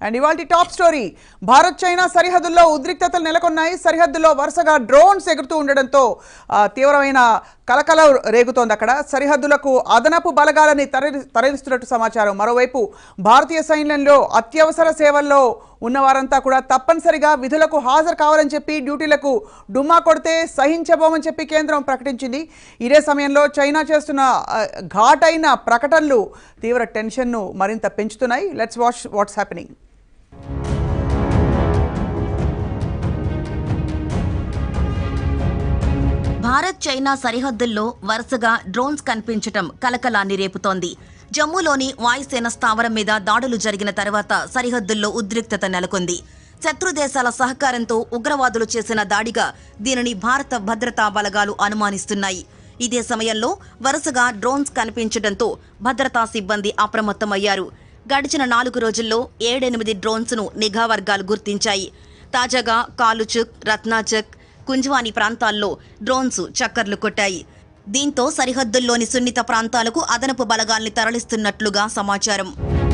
And ఇవాళ top story Bharat China సరిహద్దుల్లో ఉద్రిక్తతలు నెలకొన్నాయి సరిహద్దులో వరుసగా డ్రోన్స్ ఎగురుతూ ఉండడంతో ఆ, తీవ్రమైన కలకల రేగుతోంది అక్కడ సరిహద్దులకు అదనపు బలగాలని తరలి తరలిస్తున్నట్టు సమాచారం మరోవైపు భారతీయ సైన్యంలో అత్యవసర సేవల్లో ఉన్నవారంతా కూడా తప్పనిసరిగా విధులకు హాజరు కావాలని చెప్పి డ్యూటీలకు డుమ్మా కొడితే సహించబోమని చెప్పి కేంద్రం ప్రకటించింది ఇదే సమయంలో చైనా చేస్తున్న ఆ, ఘాటైన ప్రకటనలు తీవ్ర టెన్షన్ను మరింత పెంచుతున్నాయి let's watch what's happening Bharat China సరిహద్దుల్లో వరుసగా డ్రోన్స్ కనిపించటం కలకలాన్ని రేపుతోంది జమ్మూలోని వాయుసేన స్థావరం మీద దాడులు జరిగిన తర్వాత సరిహద్దుల్లో ఉద్రిక్తత నెలకొంది శత్రు దేశాల సహకారంతో ఉగ్రవాదులు చేసిన దాడిగా దీనిని భారత భద్రతా బలగాలు అనుమానిస్తున్నాయి ఇదే సమయంలో వరుసగా డ్రోన్స్ కనిపించడంతో భద్రతా సిబ్బంది అప్రమత్తమయ్యారు గడిచిన నాలుగు రోజుల్లో ఏడెనిమిది డ్రోన్స్ ను నిఘా వర్గాలు గుర్తించాయి తాజాగా కాలుచుక్ రత్నాచక్ కుంజ్వాని ప్రాంతాల్లో డ్రోన్స్ చక్కర్లు కొట్టాయి దీంతో సరిహద్దుల్లోని సున్నిత ప్రాంతాలకు అదనపు బలగాల్ని తరలిస్తున్నట్లుగా సమాచారం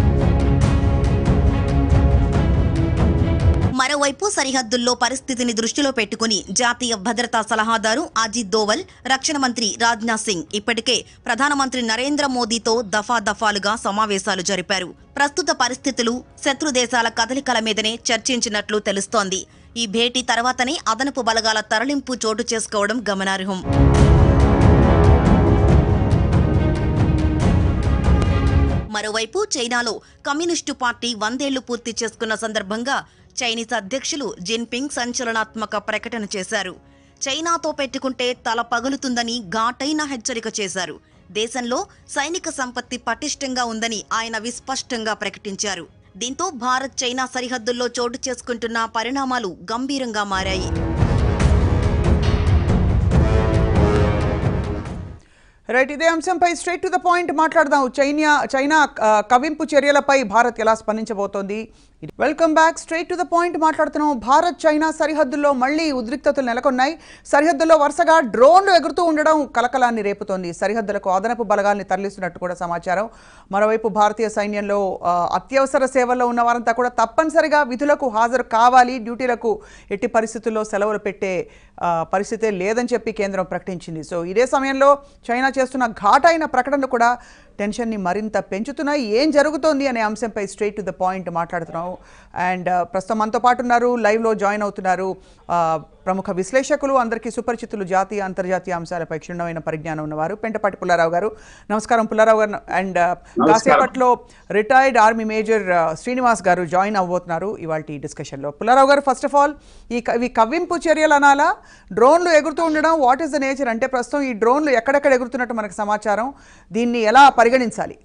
మరోవైపు సరిహద్దుల్లో పరిస్థితిని దృష్టిలో పెట్టుకుని జాతీయ భద్రతా సలహాదారు అజిత్ దోవల్ రక్షణ మంత్రి రాజ్నాథ్ సింగ్ ఇప్పటికే ప్రధానమంత్రి నరేంద్ర మోదీతో దఫా దఫాలుగా సమావేశాలు జరిపారు ప్రస్తుత పరిస్థితులు శత్రు దేశాల కదలికల మీదనే చర్చించినట్లు తెలుస్తోంది ఈ భేటీ తర్వాతనే అదనపు బలగాల తరలింపు చోటు చేసుకోవడం గమనార్హం మరోవైపు చైనాలో కమ్యూనిస్టు పార్టీ వందేళ్లు పూర్తి చేసుకున్న సందర్భంగా చైనీస్ అధ్యక్షులు జిన్పింగ్ సంచలనాత్మక ప్రకటన చేశారు చైనాతో పెట్టుకుంటే తల పగులుతుందని ఘాటైన హెచ్చరిక చేశారు దేశంలో సైనిక సంపత్తి పటిష్టంగా ఉందని ఆయన విస్పష్టంగా ప్రకటించారు దీంతో భారత్ చైనా సరిహద్దుల్లో చోటు చేసుకుంటున్న పరిణామాలు గంభీరంగా మారాయి రైట్ ఇదే అంశంపై స్ట్రైట్ టు ద పాయింట్ మాట్లాడదాం చైనా చైనా ఆ, కవింపు చర్యలపై భారత్ ఎలా స్పందించబోతోంది welcome back straight to the point మాట్లాడుతున్నాం భారత్ చైనా సరిహద్దుల్లో మళ్ళీ ఉద్రిక్తతలు నెలకొన్నాయి సరిహద్దుల్లో వరుసగా డ్రోన్లు ఎగురుతూ ఉండడం కలకలాన్ని రేపుతోంది సరిహద్దులకు అదనపు బలగాల్ని తరలిస్తున్నట్టు కూడా సమాచారం మరోవైపు భారతీయ సైన్యంలో ఆ, అత్యవసర సేవల్లో ఉన్న వారంతా కూడా తప్పనిసరిగా విధులకు హాజరు కావాలి డ్యూటీలకు ఎట్టి పరిస్థితుల్లో సెలవులు పెట్టే ఆ, పరిస్థితే లేదని చెప్పి కేంద్రం ప్రకటించింది సో ఇదే సమయంలో చైనా చేస్తున్న ఘాటైన ప్రకటనలు కూడా టెన్షన్ని మరింత పెంచుతున్నాయి ఏం జరుగుతోంది అనే అంశంపై స్ట్రైట్ టు ద పాయింట్ మాట్లాడుతున్నాం అండ్ ప్రస్తుతం మనతో పాటు ఉన్నారు లైవ్లో జాయిన్ అవుతున్నారు ఆ, ప్రముఖ విశ్లేషకులు అందరికీ సుపరిచితులు జాతీయ అంతర్జాతీయ అంశాలపై క్షుణ్ణమైన పరిజ్ఞానం ఉన్నవారు పెంటపాటి పుల్లారావు గారు నమస్కారం పుల్లారావు గారు అండ్ కాసేపట్లో రిటైర్డ్ ఆర్మీ మేజర్ ఆ, శ్రీనివాస్ గారు జాయిన్ అవ్వబోతున్నారు ఇవాళ ఈ డిస్కషన్లో పుల్లారావు గారు ఫస్ట్ ఆఫ్ ఆల్ ఈ క- ఇవి కవ్వింపు చర్యలు అనాలా డ్రోన్లు ఎగురుతూ ఉండడం వాట్ ఈస్ ద నేచర్ అంటే ప్రస్తుతం ఈ డ్రోన్లు ఎక్కడెక్కడ ఎగురుతున్నట్టు మనకు సమాచారం దీన్ని ఎలా పరిగణించాలి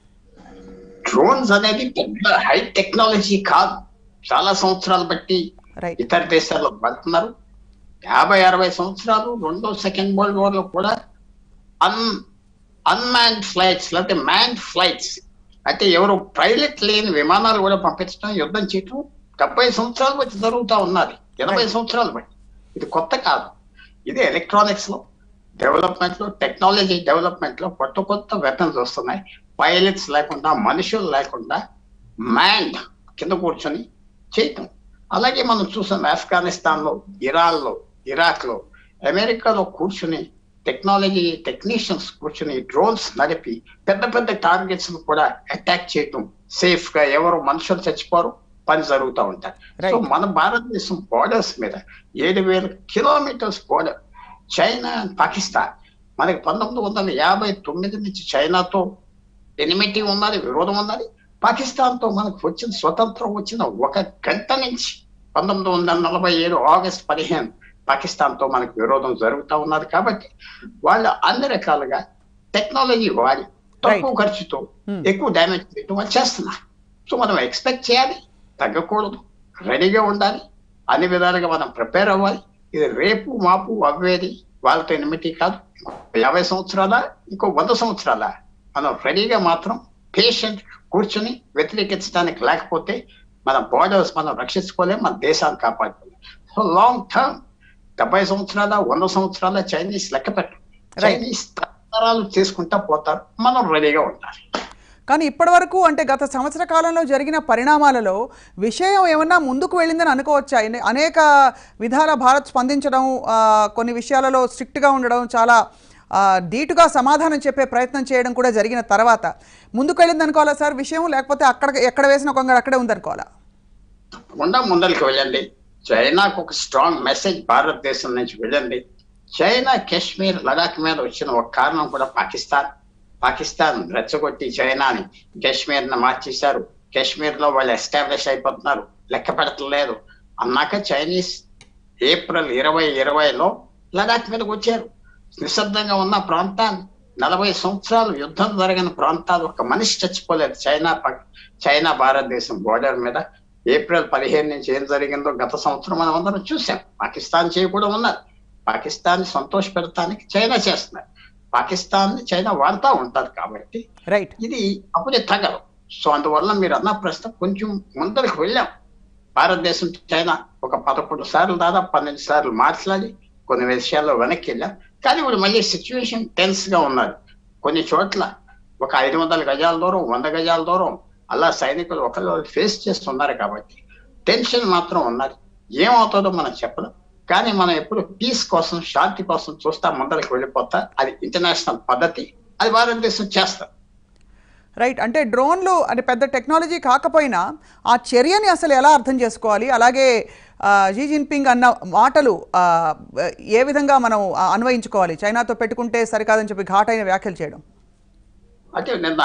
డ్రోన్స్ అనేది పెద్ద హై టెక్నాలజీ కాదు చాలా సంవత్సరాలు బట్టి రైట్ ఇతర దేశాల్లో పడుతున్నారు యాభై అరవై సంవత్సరాలు రెండో సెకండ్ వరల్డ్ వార్ లో కూడా అన్ అన్మ్యాన్డ్ ఫ్లైట్స్ లేకపోతే మ్యాన్డ్ ఫ్లైట్స్ అయితే ఎవరు పైలట్ లేని విమానాలు కూడా పంపించడం యుద్ధం చేయటం డెబ్బై సంవత్సరాలు బట్టి జరుగుతూ ఉన్నది ఎనభై సంవత్సరాలు బట్టి ఇది కొత్త కాదు ఇది ఎలక్ట్రానిక్స్ లో డెవలప్మెంట్ లో టెక్నాలజీ డెవలప్మెంట్ లో కొత్త కొత్త వెపన్స్ వస్తున్నాయి పైలట్స్ లేకుండా మనుషులు లేకుండా మ్యాండ్ కింద కూర్చొని చేయటం అలాగే మనం చూసాం ఆఫ్ఘనిస్తాన్ లో ఇరాన్ లో ఇరాక్ లో అమెరికాలో కూర్చుని టెక్నాలజీ టెక్నీషియన్స్ కూర్చుని డ్రోన్స్ నడిపి పెద్ద పెద్ద టార్గెట్స్ కూడా అటాక్ చేయటం సేఫ్ గా ఎవరు మనుషులు చచ్చిపోరు పని జరుగుతూ ఉంటారు Right. సో మన భారతదేశం బోర్డర్స్ మీద ఏడు వేల kilometres border China and Pakistan మనకి పంతొమ్మిది వందల యాభై తొమ్మిది నుంచి చైనాతో ఎనిమిటీ ఉన్నది విరోధం ఉన్నది పాకిస్తాన్ తో మనకు వచ్చిన స్వతంత్రం వచ్చిన ఒక గంట నుంచి పంతొమ్మిది వందల నలభై ఏడు ఆగస్ట్ పదిహేను పాకిస్తాన్ తో మనకు విరోధం జరుగుతూ ఉన్నది కాబట్టి వాళ్ళు అన్ని రకాలుగా టెక్నాలజీ వాడి తక్కువ ఖర్చుతో Hmm. ఎక్కువ డ్యామేజ్ చేయడం వాళ్ళు చేస్తున్నారు సో మనం ఎక్స్పెక్ట్ చేయాలి తగ్గకూడదు రెడీగా ఉండాలి అన్ని విధాలుగా మనం ప్రిపేర్ అవ్వాలి ఇది రేపు మాపు అవ్వేది వాళ్ళతో ఎనిమిది కాదు యాభై సంవత్సరాల ఇంకో వంద సంవత్సరాల మనం రెడీగా మాత్రం పేషెంట్ కూర్చుని వ్యతిరేకించడానికి లేకపోతే మన బోర్డర్స్ మనం రక్షించుకోలేం మన దేశాన్ని కాపాడుకోలేం సో లాంగ్ టర్మ్ డెబ్బై సంవత్సరాల వంద సంవత్సరాల చైనీస్ లెక్క పెట్టు Right. చైనీస్ తరాలు చేసుకుంటా పోతారు మనం రెడీగా ఉండాలి కానీ ఇప్పటివరకు అంటే గత సంవత్సర కాలంలో జరిగిన పరిణామాలలో విషయం ఏమన్నా ముందుకు వెళ్ళిందని అనుకోవచ్చా ఎన్ని- అనేక విధాల భారత్ స్పందించడం ఆ, కొన్ని విషయాలలో స్ట్రిక్ట్గా ఉండడం చాలా ఆ, ధీటుగా సమాధానం చెప్పే ప్రయత్నం చేయడం కూడా జరిగిన తర్వాత ముందుకు వెళ్ళింది అనుకోవాలా సార్ విషయం లేకపోతే అక్కడ ఎక్కడ వేసిన కొంగ అక్కడే ఉందనుకోవాలా తప్పకుండా ముందరికి వెళ్ళండి చైనాకు ఒక స్ట్రాంగ్ మెసేజ్ భారతదేశం నుంచి వెళ్ళండి చైనా కాశ్మీర్ లడాక్ మీద వచ్చిన ఒక కారణం కూడా పాకిస్తాన్ పాకిస్తాన్ రెచ్చగొట్టి చైనాని కాశ్మీర్ ని మార్చేశారు కాశ్మీర్ లో వాళ్ళు ఎస్టాబ్లిష్ అయిపోతున్నారు లెక్క పెడతలేదు అన్నాక చైనీస్ ఏప్రిల్ ఇరవై ఇరవైలో లడాక్ మీదకి వచ్చారు నిశ్శబ్దంగా ఉన్న ప్రాంతాన్ని నలభై సంవత్సరాలు యుద్ధం జరిగిన ప్రాంతాలు ఒక మనిషి చచ్చిపోలేదు చైనా పక్- చైనా భారతదేశం బోర్డర్ మీద ఏప్రిల్ పదిహేను నుంచి ఏం జరిగిందో గత సంవత్సరం మనం అందరం చూసాం పాకిస్తాన్ చేయి కూడా ఉన్నారు పాకిస్తాన్ సంతోష పెడతానికి చైనా చేస్తున్నారు పాకిస్తాన్ చైనా వాడుతూ ఉంటారు కాబట్టి రైట్ ఇది అప్పుడే తగదు సో అందువల్ల మీరు అన్న ప్రశ్న కొంచెం ముందరికి వెళ్ళాం భారతదేశం చైనా ఒక పదకొండు సార్లు దాదాపు పన్నెండు సార్లు మాట్లాడి కొన్ని విషయాల్లో వెనక్కి వెళ్ళాం కానీ ఇప్పుడు మళ్ళీ సిచ్యువేషన్ టెన్స్ గా ఉన్నారు కొన్ని చోట్ల ఒక ఐదు వందల గజాల దూరం వంద గజాల దూరం అలా సైనికులు ఒకరు ఫేస్ చేస్తున్నారు కాబట్టి టెన్షన్ మాత్రం ఉన్నది ఏమవుతుందో మనం చెప్పలేం కానీ మనం ఎప్పుడు పీస్ కోసం శాంతి కోసం చూస్తా ముందరికి వెళ్ళిపోతా అది ఇంటర్నేషనల్ పద్ధతి అది భారతదేశం చేస్తారు రైట్ అంటే డ్రోన్లు అంటే పెద్ద టెక్నాలజీ కాకపోయినా ఆ చర్యని అసలు ఎలా అర్థం చేసుకోవాలి అలాగే ఆ, జీ జిన్పింగ్ అన్న మాటలు ఆ, ఏ విధంగా మనం ఆ, అన్వయించుకోవాలి చైనాతో పెట్టుకుంటే సరికాదని చెప్పి ఘాటైన వ్యాఖ్యలు చేయడం అంటే నిన్న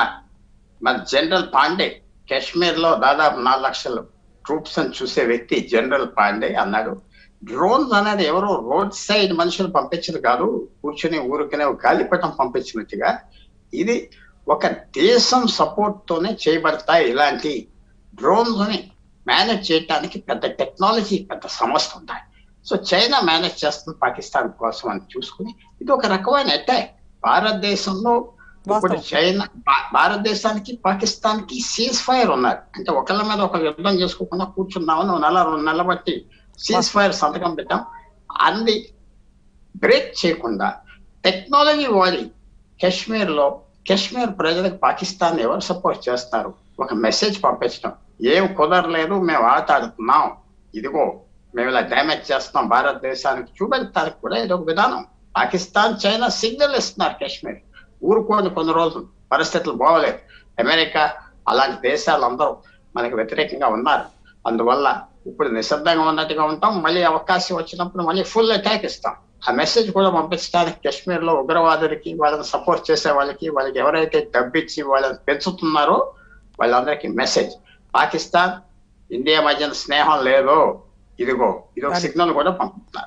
మన జనరల్ పాండే కాశ్మీర్ లో దాదాపు నాలుగు లక్షలు ట్రూప్స్ అని చూసే వ్యక్తి జనరల్ పాండే అన్నాడు డ్రోన్స్ అనేది ఎవరో రోడ్ సైడ్ మనుషులు పంపించదు కాదు కూర్చుని ఊరికనే ఒక గాలిపటం పంపించినట్టుగా ఇది ఒక దేశం సపోర్ట్ తోనే చేయబడతాయి ఇలాంటి డ్రోన్స్ ని మేనేజ్ చేయడానికి పెద్ద టెక్నాలజీ పెద్ద సంస్థ ఉంటాయి సో చైనా మేనేజ్ చేస్తుంది పాకిస్తాన్ కోసం అని చూసుకుని ఇది ఒక రకమైన అటాక్ భారతదేశంలో ఇప్పుడు వాస్తవం. చైనా భా- భారతదేశానికి పాకిస్తాన్ కి సీజ్ ఫైర్ ఉన్నారు అంటే ఒకళ్ళ మీద ఒక యుద్ధం చేసుకోకుండా కూర్చున్నామని ఒక నెల రెండు నెలల బట్టి సీజ్ ఫైర్ సంతకం పెట్టాం అంది బ్రేక్ చేయకుండా టెక్నాలజీ వాడి కాశ్మీర్ లో కాశ్మీర్ ప్రజలకు పాకిస్తాన్ ఎవరు సపోర్ట్ చేస్తారు ఒక మెసేజ్ పంపించడం ఏం కుదరలేదు మేము ఆట ఆడుతున్నాం ఇదిగో మేము ఇలా డ్యామేజ్ చేస్తున్నాం భారతదేశానికి చూపెడతానికి కూడా ఇది ఒక విధానం పాకిస్తాన్ చైనా సిగ్నల్ ఇస్తున్నారు కాశ్మీర్ ఊరుకోని కొన్ని రోజులు పరిస్థితులు బాగోలేదు అమెరికా అలాంటి దేశాలు అందరూ మనకి వ్యతిరేకంగా ఉన్నారు అందువల్ల ఇప్పుడు నిశ్శబ్దంగా ఉన్నట్టుగా ఉంటాం మళ్ళీ అవకాశం వచ్చినప్పుడు మళ్ళీ ఫుల్ అటాక్ ఇస్తాం ఆ మెసేజ్ కూడా పంపించడానికి కాశ్మీర్ లో ఉగ్రవాదులకి వాళ్ళని సపోర్ట్ చేసే వాళ్ళకి వాళ్ళకి ఎవరైతే డబ్బిచ్చి వాళ్ళని పెంచుతున్నారో వాళ్ళందరికీ మెసేజ్ పాకిస్తాన్ ఇండియా మధ్యన స్నేహం లేదు ఇదిగో ఇది ఒక అది- సిగ్నల్ కూడా పంపుతున్నారు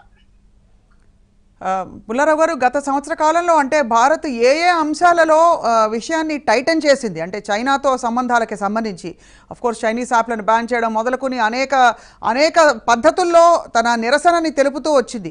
ఆ, పుల్లారావు గారు గత సంవత్సర కాలంలో అంటే భారత్ ఏ ఏ అంశాలలో ఆ, విషయాన్ని టైటన్ చేసింది అంటే చైనాతో సంబంధాలకి సంబంధించి అఫ్ కోర్స్ చైనీస్ యాప్లను బ్యాన్ చేయడం మొదలుకొని అనేక అనేక పద్ధతుల్లో తన నిరసనని తెలుపుతూ వచ్చింది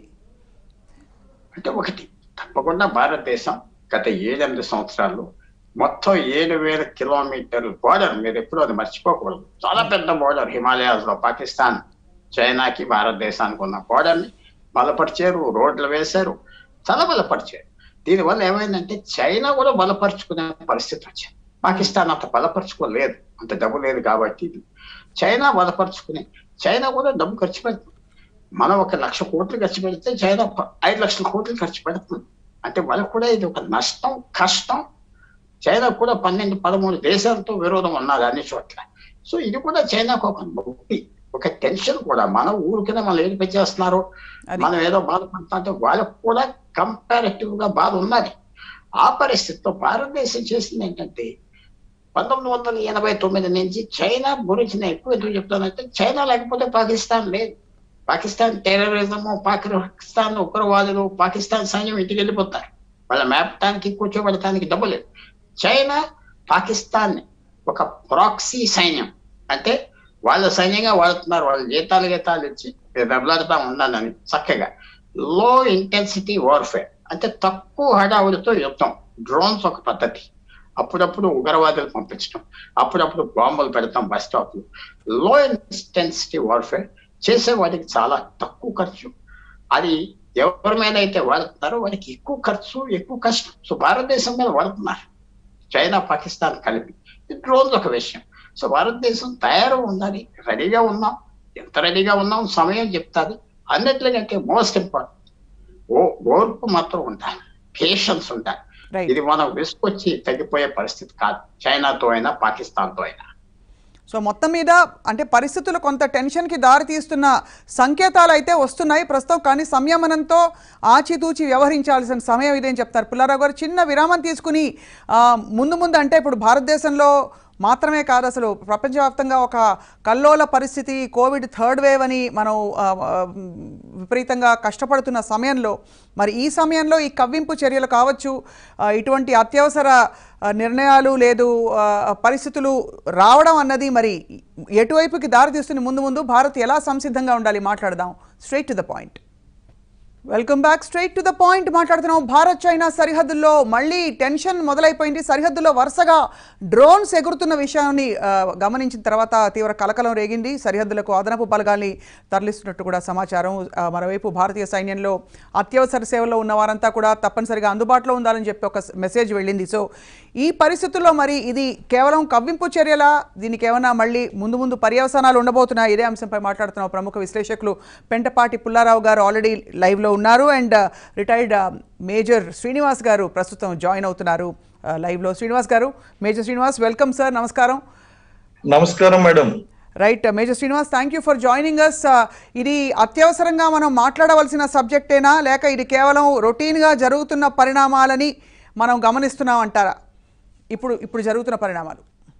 అంటే ఒకటి తప్పకుండా భారతదేశం గత ఏడెనిమిది సంవత్సరాల్లో మొత్తం ఏడు వేల కిలోమీటర్ల బోర్డర్ మీరు ఎప్పుడు అది మర్చిపోకూడదు చాలా పెద్ద బోర్డర్ హిమాలయాస్ లో పాకిస్తాన్ చైనాకి భారతదేశానికి ఉన్న బోర్డర్ ని బలపరిచారు రోడ్లు వేశారు చాలా బలపరిచారు దీనివల్ల ఏమైందంటే చైనా కూడా బలపరుచుకునే పరిస్థితి వచ్చింది పాకిస్తాన్ అంత బలపరుచుకోలేదు అంత డబ్బు లేదు కాబట్టి చైనా బలపరుచుకుని చైనా కూడా డబ్బు ఖర్చు పెడుతుంది మనం ఒక లక్ష కోట్లు ఖర్చు పెడితే చైనా ప- ఐదు లక్షల కోట్లు ఖర్చు పెడుతుంది అంటే వాళ్ళకు కూడా ఇది ఒక నష్టం కష్టం చైనా కూడా పన్నెండు పదమూడు దేశాలతో విరోధం ఉన్నది అన్ని చోట్ల సో ఇది కూడా చైనాకు ఒక నొప్పి ఒక టెన్షన్ కూడా మన ఊరికనే మనం ఏం చేస్తున్నారు అది. మనం ఏదో బాధపడుతుంటే అంటే వాళ్ళకు కూడా కంపారిటివ్ గా బాధ ఉన్నది ఆ పరిస్థితిలో భారతదేశం చేసింది ఏంటంటే పంతొమ్మిది వందల ఎనభై తొమ్మిది నుంచి చైనా గురించి నేను ఎక్కువ ఎందుకు చెప్తానంటే చైనా లేకపోతే పాకిస్తాన్ లేదు పాకిస్తాన్ టెర్రరిజము పాకిస్తాన్ ఉగ్రవాదులు పాకిస్తాన్ సైన్యం ఇంటికి వెళ్ళిపోతారు వాళ్ళ మేపటానికి కూర్చోబెడటానికి డబ్బు లేదు చైనా పాకిస్తాన్ ఒక ప్రాక్సీ సైన్యం అంటే వాళ్ళ సైన్యంగా వాడుతున్నారు వాళ్ళ జీతాలు గీతాలు ఇచ్చి మీరు దెబ్బలాడుతా ఉండాలని చక్కగా లో ఇంటెన్సిటీ వార్ఫేర్ అంటే తక్కువ హడావుడితో యుద్ధం డ్రోన్స్ ఒక పద్ధతి అప్పుడప్పుడు ఉగ్రవాదులు పంపించడం అప్పుడప్పుడు బాంబులు పెడతాం బస్ స్టాప్ లో ఇంటెన్సిటీ వార్ఫేర్ చేసే వాటికి చాలా తక్కువ ఖర్చు అది ఎవరి మీద అయితే వాడుతున్నారో వాడికి ఎక్కువ ఖర్చు ఎక్కువ కష్టం సో భారతదేశం మీద వాడుతున్నారు చైనా పాకిస్తాన్ కలిపి డ్రోన్స్ ఒక విషయం సో భారతదేశం తయారు ఉండాలి రెడీగా ఉన్నాం ఎంత రెడీగా ఉన్నాం సమయం చెప్తాది అన్నిట్లకంటే మోస్ట్ ఇంపార్టెంట్ ఓ ఓర్పు మాత్రం ఉండాలి పేషెన్స్ ఉండాలి రైట్ ఇది మనం విసుకొచ్చి తగ్గిపోయే పరిస్థితి కాదు చైనాతో అయినా పాకిస్తాన్తో అయినా సో మొత్తం మీద అంటే పరిస్థితులు కొంత టెన్షన్కి దారి తీస్తున్న సంకేతాలు అయితే వస్తున్నాయి ప్రస్తుతం కానీ సంయమనంతో ఆచితూచి వ్యవహరించాల్సిన సమయం ఇదేం చెప్తారు పుల్లారావు గారు చిన్న విరామం తీసుకుని ఆ, ముందు ముందు అంటే ఇప్పుడు భారతదేశంలో మాత్రమే కాదు అసలు ప్రపంచవ్యాప్తంగా ఒక కల్లోల పరిస్థితి కోవిడ్ థర్డ్ వేవ్ అని మనం ఆ, ఆ, విపరీతంగా కష్టపడుతున్న సమయంలో మరి ఈ సమయంలో ఈ కవ్వింపు చర్యలు కావచ్చు ఆ, ఇటువంటి అత్యవసర ఆ, నిర్ణయాలు లేదు ఆ, పరిస్థితులు రావడం అన్నది మరి ఎటువైపుకి దారితీస్తుంది ముందు ముందు భారత్ ఎలా సంసిద్ధంగా ఉండాలి మాట్లాడదాం straight to the point welcome back straight to the point మాట్లాడుతున్నాం భారత్ చైనా సరిహద్దుల్లో మళ్ళీ టెన్షన్ మొదలైపోయింది సరిహద్దులో వరుసగా డ్రోన్స్ ఎగురుతున్న విషయాన్ని ఆ, గమనించిన తర్వాత తీవ్ర కలకలం రేగింది సరిహద్దులకు అదనపు బలగాల్ని తరలిస్తున్నట్టు కూడా సమాచారం ఆ, మరోవైపు భారతీయ సైన్యంలో అత్యవసర సేవలో ఉన్న వారంతా కూడా తప్పనిసరిగా అందుబాటులో ఉండాలని చెప్పి ఒక మెసేజ్ వెళ్ళింది సో ఈ పరిస్థితుల్లో మరి ఇది కేవలం కవ్వింపు చర్యలా దీనికి ఏమైనా మళ్ళీ ముందు ముందు పర్యవసానాలు ఉండబోతున్నాయి ఇదే అంశంపై మాట్లాడుతున్న ప్రముఖ విశ్లేషకులు పెంటపాటి పుల్లారావు గారు ఆల్రెడీ లైవ్లో ఉన్నారు అండ్ రిటైర్డ్ మేజర్ శ్రీనివాస్ గారు ప్రస్తుతం జాయిన్ అవుతున్నారు ఆ, లైవ్లో శ్రీనివాస్ గారు మేజర్ శ్రీనివాస్ వెల్కమ్ సార్ నమస్కారం నమస్కారం madam right major Srinivas thank you for joining us ఇది అత్యవసరంగా మనం మాట్లాడవలసిన సబ్జెక్టేనా లేక ఇది కేవలం రొటీన్గా జరుగుతున్న పరిణామాలని మనం గమనిస్తున్నాం అంటారా ఇప్పుడు ఇప్పుడు జరుగుతున్న పరిణామాలు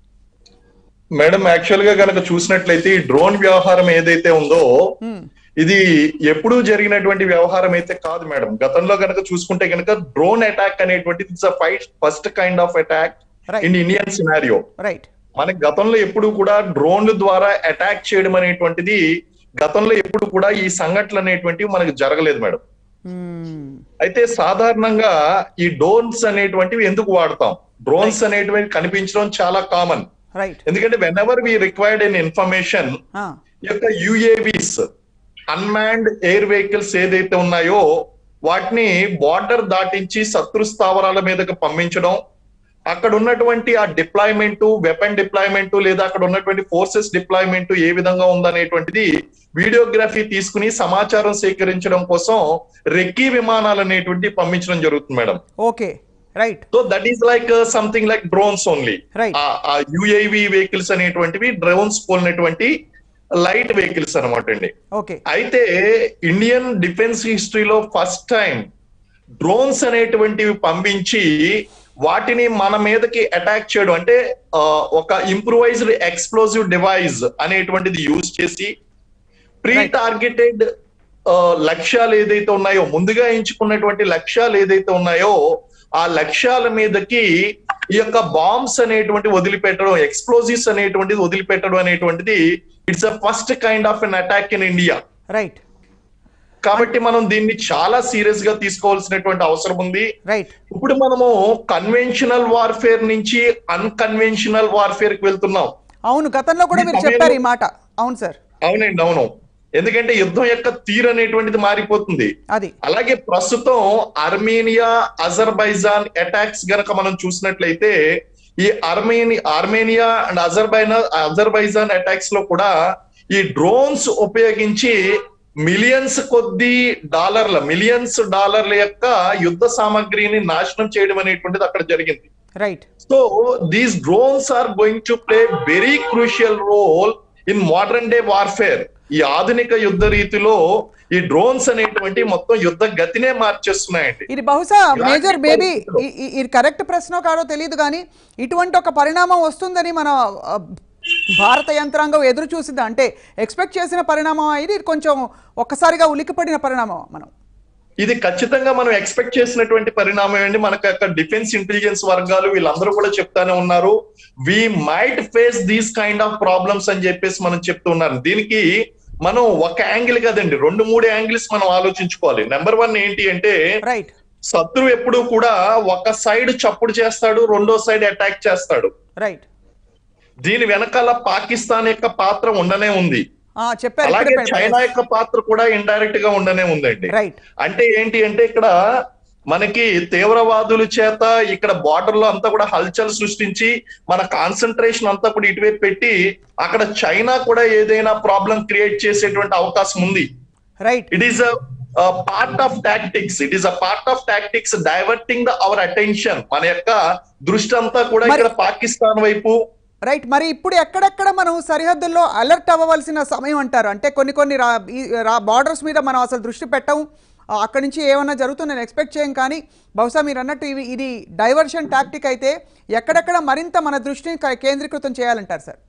మేడం యాక్చువల్ గా కనుక చూసినట్లయితే ఈ డ్రోన్ వ్యవహారం ఏదైతే ఉందో ఇది ఎప్పుడూ జరిగినటువంటి వ్యవహారం అయితే కాదు మేడం గతంలో కనుక చూసుకుంటే కనుక డ్రోన్ అటాక్ అనేటువంటిది it's fight first kind of attack Right. In Indian scenario right మనకి గతంలో ఎప్పుడు కూడా డ్రోన్ల ద్వారా అటాక్ చేయడం అనేటువంటిది గతంలో ఎప్పుడు కూడా ఈ సంఘటనలు అనేటువంటివి మనకు జరగలేదు మేడం అయితే సాధారణంగా ఈ డ్రోన్స్ అనేటువంటివి ఎందుకు వాడతాం డ్రోన్స్ అనేటువంటివి కనిపించడం చాలా కామన్ రైట్ ఎందుకంటే whenever we required in information యొక్క యుఏవిస్ అన్మాన్డ్ ఎయిర్ వెహికల్స్ ఏదైతే ఉన్నాయో వాటిని బార్డర్ దాటించి శత్రు స్థావరాల మీదకి పంపించడం అక్కడ ఉన్నటువంటి ఆ డిప్లాయ్మెంట్ వెపన్ డిప్లాయ్మెంట్ లేదా అక్కడ ఉన్నటువంటి ఫోర్సెస్ డిప్లాయ్మెంట్ ఏ విధంగా ఉందనేటువంటిది వీడియోగ్రఫీ తీసుకుని సమాచారం సేకరించడం కోసం రెక్కీ విమానాలు అనేటువంటి పంపించడం జరుగుతుంది madam okay right so that is like something like drones only Right. ఆ యుఏవి వెహికల్స్ అనేటువంటివి డ్రోన్స్ పోలినటువంటి లైట్ వెహికల్స్ అనమాట అండి ఓకే అయితే ఇండియన్ డిఫెన్స్ హిస్టరీలో ఫస్ట్ టైం డ్రోన్స్ అనేటువంటివి పంపించి వాటిని మన మీదకి అటాక్ చేయడం అంటే ఆ, ఒక ఇంప్రూవైజ్డ్ ఎక్స్ప్లోజివ్ డివైస్ అనేటువంటిది యూజ్ చేసి ప్రీ Right. టార్గెటెడ్ లక్ష్యాలు ఏదైతే ఉన్నాయో ముందుగా ఎంచుకున్నటువంటి లక్ష్యాలు ఏదైతే ఉన్నాయో ఆ లక్ష్యాల మీదకి ఈ యొక్క బాంబ్స్ అనేటువంటి వదిలిపెట్టడం ఎక్స్ప్లోజివ్స్ అనేటువంటిది వదిలిపెట్టడం అనేటువంటిది it's a first kind of an attack in India right కాబట్టి మనం దీన్ని చాలా సీరియస్ గా తీసుకోవాల్సినటువంటి అవసరం ఉంది రైట్ ఇప్పుడు మనము కన్వెన్షనల్ వార్ఫేర్ నుంచి అన్కన్వెన్షనల్ వార్ఫేర్ కి వెళ్తున్నాం అవును గతంలో కూడా ఈ మీరు సమయంలో- చెప్పారు ఈ మాట అవును సార్ అవునండి అవును ఎందుకంటే యుద్ధం యొక్క తీరు అనేటువంటిది మారిపోతుంది అది అలాగే ప్రస్తుతం అర్మేనియా అజర్బైజాన్ అటాక్స్ గనక మనం చూసినట్లయితే ఈ అర్మేని ఆర్మేనియా అండ్ అజర్బైనా అజర్బైజాన్ అటాక్స్ లో కూడా ఈ డ్రోన్స్ ఉపయోగించి మిలియన్స్ కొద్ది డాలర్ల మిలియన్స్ డాలర్ల యొక్క యుద్ధ సామాగ్రిని నాశనం చేయడం అనేటువంటిది అక్కడ జరిగింది right so these drones are going to play very crucial role in modern day warfare ఈ ఆధునిక యుద్ధ రీతిలో ఈ డ్రోన్స్ అనేటువంటి మొత్తం యుద్ధ గతినే మార్చేస్తున్నాయండి ఇది బహుశా ఇలాంటి మేజర్ బేబీ పరిస్థితుల్లో- ఇది కరెక్ట్ ప్రశ్న కాదో తెలియదు కానీ ఇటువంటి ఒక పరిణామం వస్తుందని మన ఆ, భారత యంత్రాంగం ఎదురు చూసింది అంటే ఎక్స్పెక్ట్ చేసిన పరిణామం ఇది ఇది కొంచెం ఒక్కసారిగా ఉలిక్కిపడిన పరిణామం మనం ఇది ఖచ్చితంగా మనం ఎక్స్పెక్ట్ చేసినటువంటి పరిణామం అండి మనకు అక్కడ డిఫెన్స్ ఇంటెలిజెన్స్ వర్గాలు వీళ్ళందరూ కూడా చెప్తానే ఉన్నారు we might face these kind of problems అని చెప్పేసి మనం చెప్తూ ఉన్నారు దీనికి మనం ఒక యాంగిల్ కదండి రెండు మూడు యాంగిల్స్ మనం ఆలోచించుకోవాలి నెంబర్ వన్ ఏంటి అంటే రైట్ శత్రువు ఎప్పుడు కూడా ఒక సైడ్ చప్పుడు చేస్తాడు రెండో సైడ్ అటాక్ చేస్తాడు రైట్ దీని వెనకాల పాకిస్తాన్ యొక్క పాత్ర ఉండనే ఉంది చెప్పారు అలాగే ఇక్కడే చైనా యొక్క పాత్ర కూడా ఇండైరెక్ట్ గా ఉండనే ఉందండి రైట్ అంటే ఏంటి అంటే ఇక్కడ మనకి తీవ్రవాదుల చేత ఇక్కడ బార్డర్ లో అంతా కూడా హల్చల్ సృష్టించి మన కాన్సన్ట్రేషన్ అంతా కూడా ఇటువైపు పెట్టి అక్కడ చైనా కూడా ఏదైనా ప్రాబ్లం క్రియేట్ చేసేటువంటి అవకాశం ఉంది right it is a part of tactics it is a part of tactics diverting the our attention మన యొక్క దృష్టి అంతా కూడా మరి- ఇక్కడ పాకిస్తాన్ వైపు రైట్ మరి ఇప్పుడు ఎక్కడెక్కడ మనం సరిహద్దుల్లో అలర్ట్ అవ్వవలసిన సమయం అంటారు అంటే కొన్ని కొన్ని రా ఈ రా బార్డర్స్ మీద మనం అసలు దృష్టి పెట్టం ఆ, అక్కడి నుంచి ఏమన్నా జరుగుతుందని ఎక్స్పెక్ట్ చేయం కానీ బహుశా మీరు అన్నట్టు ఇవి ఇది డైవర్షన్ టాక్టిక్ అయితే ఎక్కడెక్కడ మరింత మన దృష్టిని క- కేంద్రీకృతం చేయాలంటారు సార్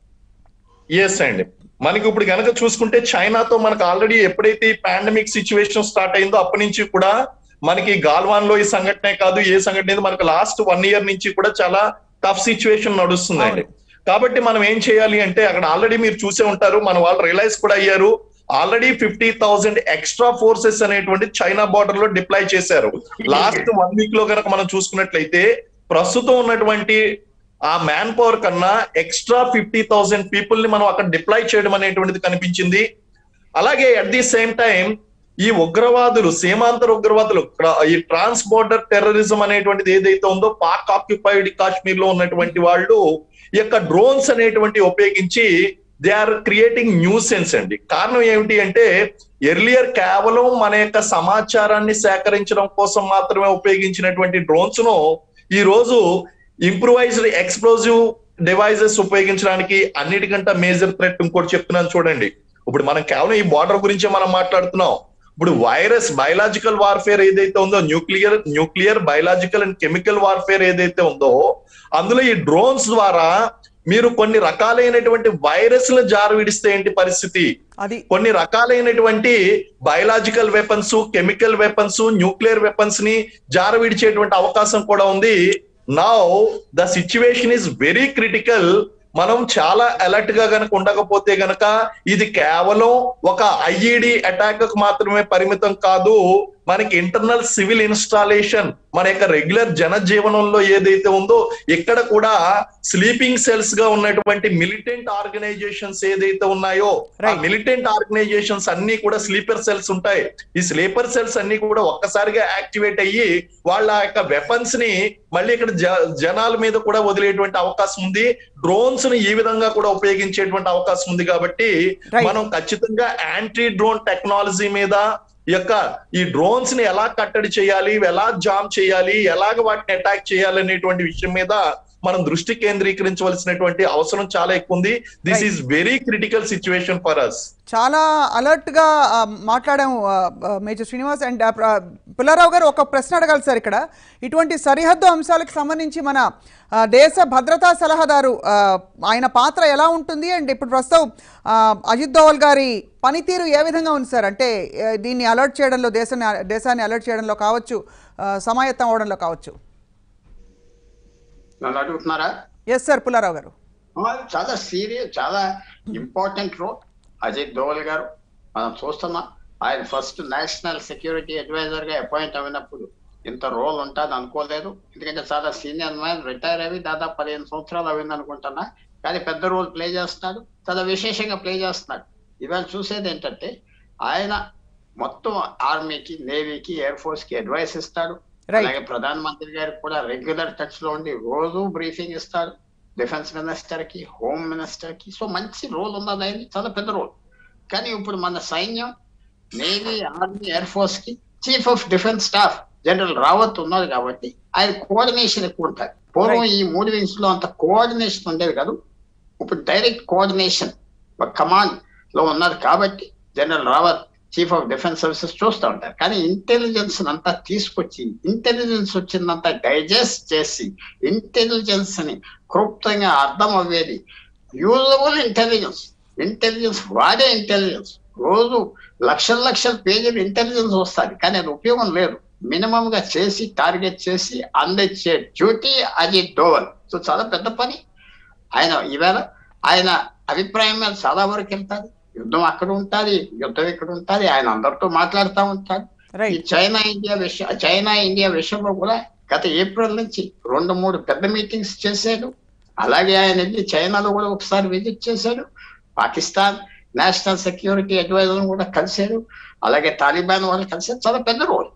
ఎస్ అండి మనకి ఇప్పుడు గనక చూసుకుంటే చైనాతో మనకు ఆల్రెడీ ఎప్పుడైతే ఈ పాండమిక్ సిచ్యువేషన్ స్టార్ట్ అయిందో అప్పటి నుంచి కూడా మనకి గాల్వాన్ లో ఈ సంఘటనే కాదు ఏ సంఘటన లేదు మనకు లాస్ట్ వన్ ఇయర్ నుంచి కూడా చాలా టఫ్ సిచ్యువేషన్ నడుస్తుందండి కాబట్టి మనం ఏం చేయాలి అంటే అక్కడ ఆల్రెడీ మీరు చూసే ఉంటారు మన వాళ్ళు రియలైజ్ కూడా అయ్యారు already fifty thousand extra forces అనేటువంటి చైనా బార్డర్ లో డిప్లాయ్ చేశారు లాస్ట్ వన్ వీక్ లో కనుక మనం చూసుకున్నట్లయితే ప్రస్తుతం ఉన్నటువంటి ఆ మ్యాన్ పవర్ కన్నా ఎక్స్ట్రా ఫిఫ్టీ థౌసండ్ పీపుల్ ని మనం అక్కడ డిప్లాయ్ చేయడం అనేటువంటిది కనిపించింది అలాగే అట్ ది సేమ్ టైం ఈ ఉగ్రవాదులు సీమాంతర ఉగ్రవాదులు ట్రా- ఈ ట్రాన్స్ బోర్డర్ టెర్రరిజం అనేటువంటిది ఏదైతే ఉందో పాక్ ఆక్యుపైడ్ కాశ్మీర్ లో ఉన్నటువంటి వాళ్ళు ఈ యొక్క డ్రోన్స్ అనేటువంటి ఉపయోగించి they are creating nuisance అండి కారణం ఏమిటి అంటే ఎర్లియర్ కేవలం మన యొక్క సమాచారాన్ని సేకరించడం కోసం మాత్రమే ఉపయోగించినటువంటి డ్రోన్స్ ను ఈ రోజు ఇంప్రూవైజ్డ్ ఎక్స్ప్లోజివ్ డివైజెస్ ఉపయోగించడానికి అన్నిటికంటే మేజర్ థ్రెట్ ఇంకోటి చెప్తున్నాను చూడండి ఇప్పుడు మనం కేవలం ఈ బార్డర్ గురించే మనం మాట్లాడుతున్నాం ఇప్పుడు వైరస్ బయలాజికల్ వార్ఫేర్ ఏదైతే ఉందో nuclear nuclear biological and chemical warfare ఏదైతే ఉందో అందులో ఈ డ్రోన్స్ ద్వారా మీరు కొన్ని రకాలైనటువంటి వైరస్ లు జారు విడిస్తే ఏంటి పరిస్థితి అది కొన్ని రకాలైనటువంటి biological weapons chemical weapons nuclear weapons ని జార విడిచేటువంటి అవకాశం కూడా ఉంది now the situation is very critical మనం చాలా అలర్ట్ గా గనక ఉండకపోతే గనక ఇది కేవలం ఒక ఐఈడి అటాక్ మాత్రమే పరిమితం కాదు మనకి ఇంటర్నల్ సివిల్ ఇన్స్టాలేషన్ మన యొక్క రెగ్యులర్ జనజీవనంలో ఏదైతే ఉందో ఇక్కడ కూడా స్లీపింగ్ సెల్స్ గా ఉన్నటువంటి మిలిటెంట్ ఆర్గనైజేషన్స్ ఏదైతే ఉన్నాయో ఆ Right. మిలిటెంట్ ఆర్గనైజేషన్స్ అన్ని కూడా స్లీపర్ సెల్స్ ఉంటాయి ఈ స్లీపర్ సెల్స్ అన్ని కూడా ఒక్కసారిగా యాక్టివేట్ అయ్యి వాళ్ళ యొక్క వెపన్స్ ని మళ్ళీ ఇక్కడ జ- జనాల మీద కూడా వదిలేటువంటి అవకాశం ఉంది డ్రోన్స్ ని ఈ విధంగా కూడా ఉపయోగించేటువంటి అవకాశం ఉంది కాబట్టి Right. మనం ఖచ్చితంగా యాంటీ డ్రోన్ టెక్నాలజీ మీద ఈ యొక్క ఈ డ్రోన్స్ ని ఎలా కట్టడి చేయాలి ఎలా జామ్ చేయాలి ఎలాగ వాటిని అటాక్ చేయాలి అనేటువంటి విషయం మీద మనం దృష్టి కేంద్రీకరించవలసినటువంటి అవసరం చాలా ఎక్కువ ఉంది this Right. Is very critical situation for us చాలా అలర్ట్గా ఆ, మాట్లాడాము ఆ, ఆ, మేజర్ శ్రీనివాస్ అండ్ ఆ, ప్ర- పుల్లారావు గారు ఒక ప్రశ్న అడగాలి సార్ ఇక్కడ ఇటువంటి సరిహద్దు అంశాలకు సంబంధించి మన ఆ, దేశ భద్రతా సలహాదారు ఆ, ఆయన పాత్ర ఎలా ఉంటుంది అండ్ ఇప్పుడు ప్రస్తుతం ఆ, అజిత్ దోవల్ గారి పనితీరు ఏ విధంగా ఉంది సార్ అంటే ఏ, దీన్ని అలర్ట్ చేయడంలో దేశాన్ని దేశాన్ని అలర్ట్ చేయడంలో కావచ్చు ఆ, సమాయత్తం అవడంలో కావచ్చు నన్ను అడుగుతున్నారా ఎస్ సార్ పుల్లారావు గారు ఆ, చాలా సీరియస్ చాలా ఇంపార్టెంట్ రోల్ అజిత్ దోవల్ గారు మనం చూస్తున్నాం ఆయన ఫస్ట్ నేషనల్ సెక్యూరిటీ అడ్వైజర్ గా అపాయింట్ అయినప్పుడు ఇంత రోల్ ఉంటుంది అనుకోలేదు ఎందుకంటే చాలా సీనియర్ మ్యాన్ రిటైర్ అయ్యి దాదాపు పదిహేను సంవత్సరాలు అయింది అనుకుంటున్నా కానీ పెద్ద రోల్ ప్లే చేస్తున్నాడు చాలా విశేషంగా ప్లే చేస్తున్నాడు ఇవాళ చూసేది ఏంటంటే ఆయన మొత్తం ఆర్మీకి నేవీకి ఎయిర్ ఫోర్స్ కి అడ్వైస్ ఇస్తాడు Right. అలాగే ప్రధానమంత్రి గారికి కూడా రెగ్యులర్ టచ్ లో ఉండి రోజు బ్రీఫింగ్ ఇస్తాడు డిఫెన్స్ మినిస్టర్ కి హోమ్ మినిస్టర్ కి సో మంచి రోల్ ఉన్నది ఆయన చాలా పెద్ద రోల్ కానీ ఇప్పుడు మన సైన్యం నేవీ ఆర్మీ ఎయిర్ ఫోర్స్ కి chief of defence staff general Rawat ఉన్నారు కాబట్టి ఆయన కోఆర్డినేషన్ ఎక్కువ ఉంటుంది పూర్వం ఈ మూడు వింగ్స్ లో అంత కోఆర్డినేషన్ ఉండేది కాదు ఇప్పుడు డైరెక్ట్ కోఆర్డినేషన్ ఒక కమాండ్ లో ఉన్నారు కాబట్టి general Rawat chief of defence services చూస్తూ ఉంటారు కానీ ఇంటెలిజెన్స్ అంతా తీసుకొచ్చి ఇంటెలిజెన్స్ వచ్చిందంతా డైజెస్ట్ చేసి ఇంటెలిజెన్స్ ని క్లుప్తంగా అర్థం అవ్వేది యూజబుల్ ఇంటెలిజెన్స్ ఇంటెలిజెన్స్ వాడే ఇంటెలిజెన్స్ రోజు లక్షల లక్షల పేజీలు ఇంటెలిజెన్స్ వస్తుంది కానీ అది ఉపయోగం లేదు మినిమం గా చేసి టార్గెట్ చేసి అందించే డ్యూటీ అజిత్ డోవల్ సో చాలా పెద్ద పని ఆయన ఈవేళ ఆయన అభిప్రాయం మీద చాలా వరకు వెళ్తాది యుద్ధం అక్కడ ఉంటుంది యుద్ధం ఇక్కడ ఉంటుంది ఆయన అందరితో మాట్లాడుతూ ఉంటాడు ఈ రైట్ చైనా ఇండియా విషయం చైనా ఇండియా విషయంలో కూడా గత ఏప్రిల్ నుంచి రెండు మూడు పెద్ద మీటింగ్స్ చేశాడు అలాగే ఆయన వెళ్ళి చైనాలో కూడా ఒకసారి విజిట్ చేశాడు పాకిస్తాన్ నేషనల్ సెక్యూరిటీ అడ్వైజర్ కూడా కలిశాడు అలాగే తాలిబాన్ వాళ్ళు కలిశారు చాలా పెద్ద రోల్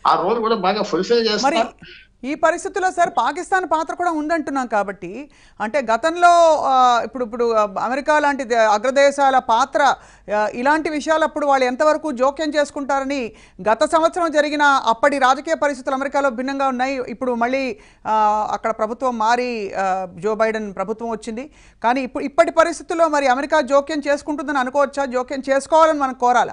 ఆ రోల్ కూడా బాగా ఫుల్ఫిల్ మరి చేస్తారు ఈ పరిస్థితుల్లో సార్ పాకిస్తాన్ పాత్ర కూడా ఉందంటున్నాం కాబట్టి అంటే గతంలో ఆ, ఇప్పుడు ఇప్పుడు ఆ, అమెరికా లాంటి దే- అగ్రదేశాల పాత్ర ఆ, ఇలాంటి విషయాలప్పుడు వాళ్ళు ఎంతవరకు జోక్యం చేసుకుంటారని గత సంవత్సరం జరిగిన అప్పటి రాజకీయ పరిస్థితులు అమెరికాలో భిన్నంగా ఉన్నాయి ఇప్పుడు మళ్ళీ ఆ, అక్కడ ప్రభుత్వం మారి ఆ, జో బైడెన్ ప్రభుత్వం వచ్చింది కానీ ఇప్పుడు ఇప్పటి పరిస్థితుల్లో మరి అమెరికా జోక్యం చేసుకుంటుందని అనుకోవచ్చా జోక్యం చేసుకోవాలని మనం కోరాలా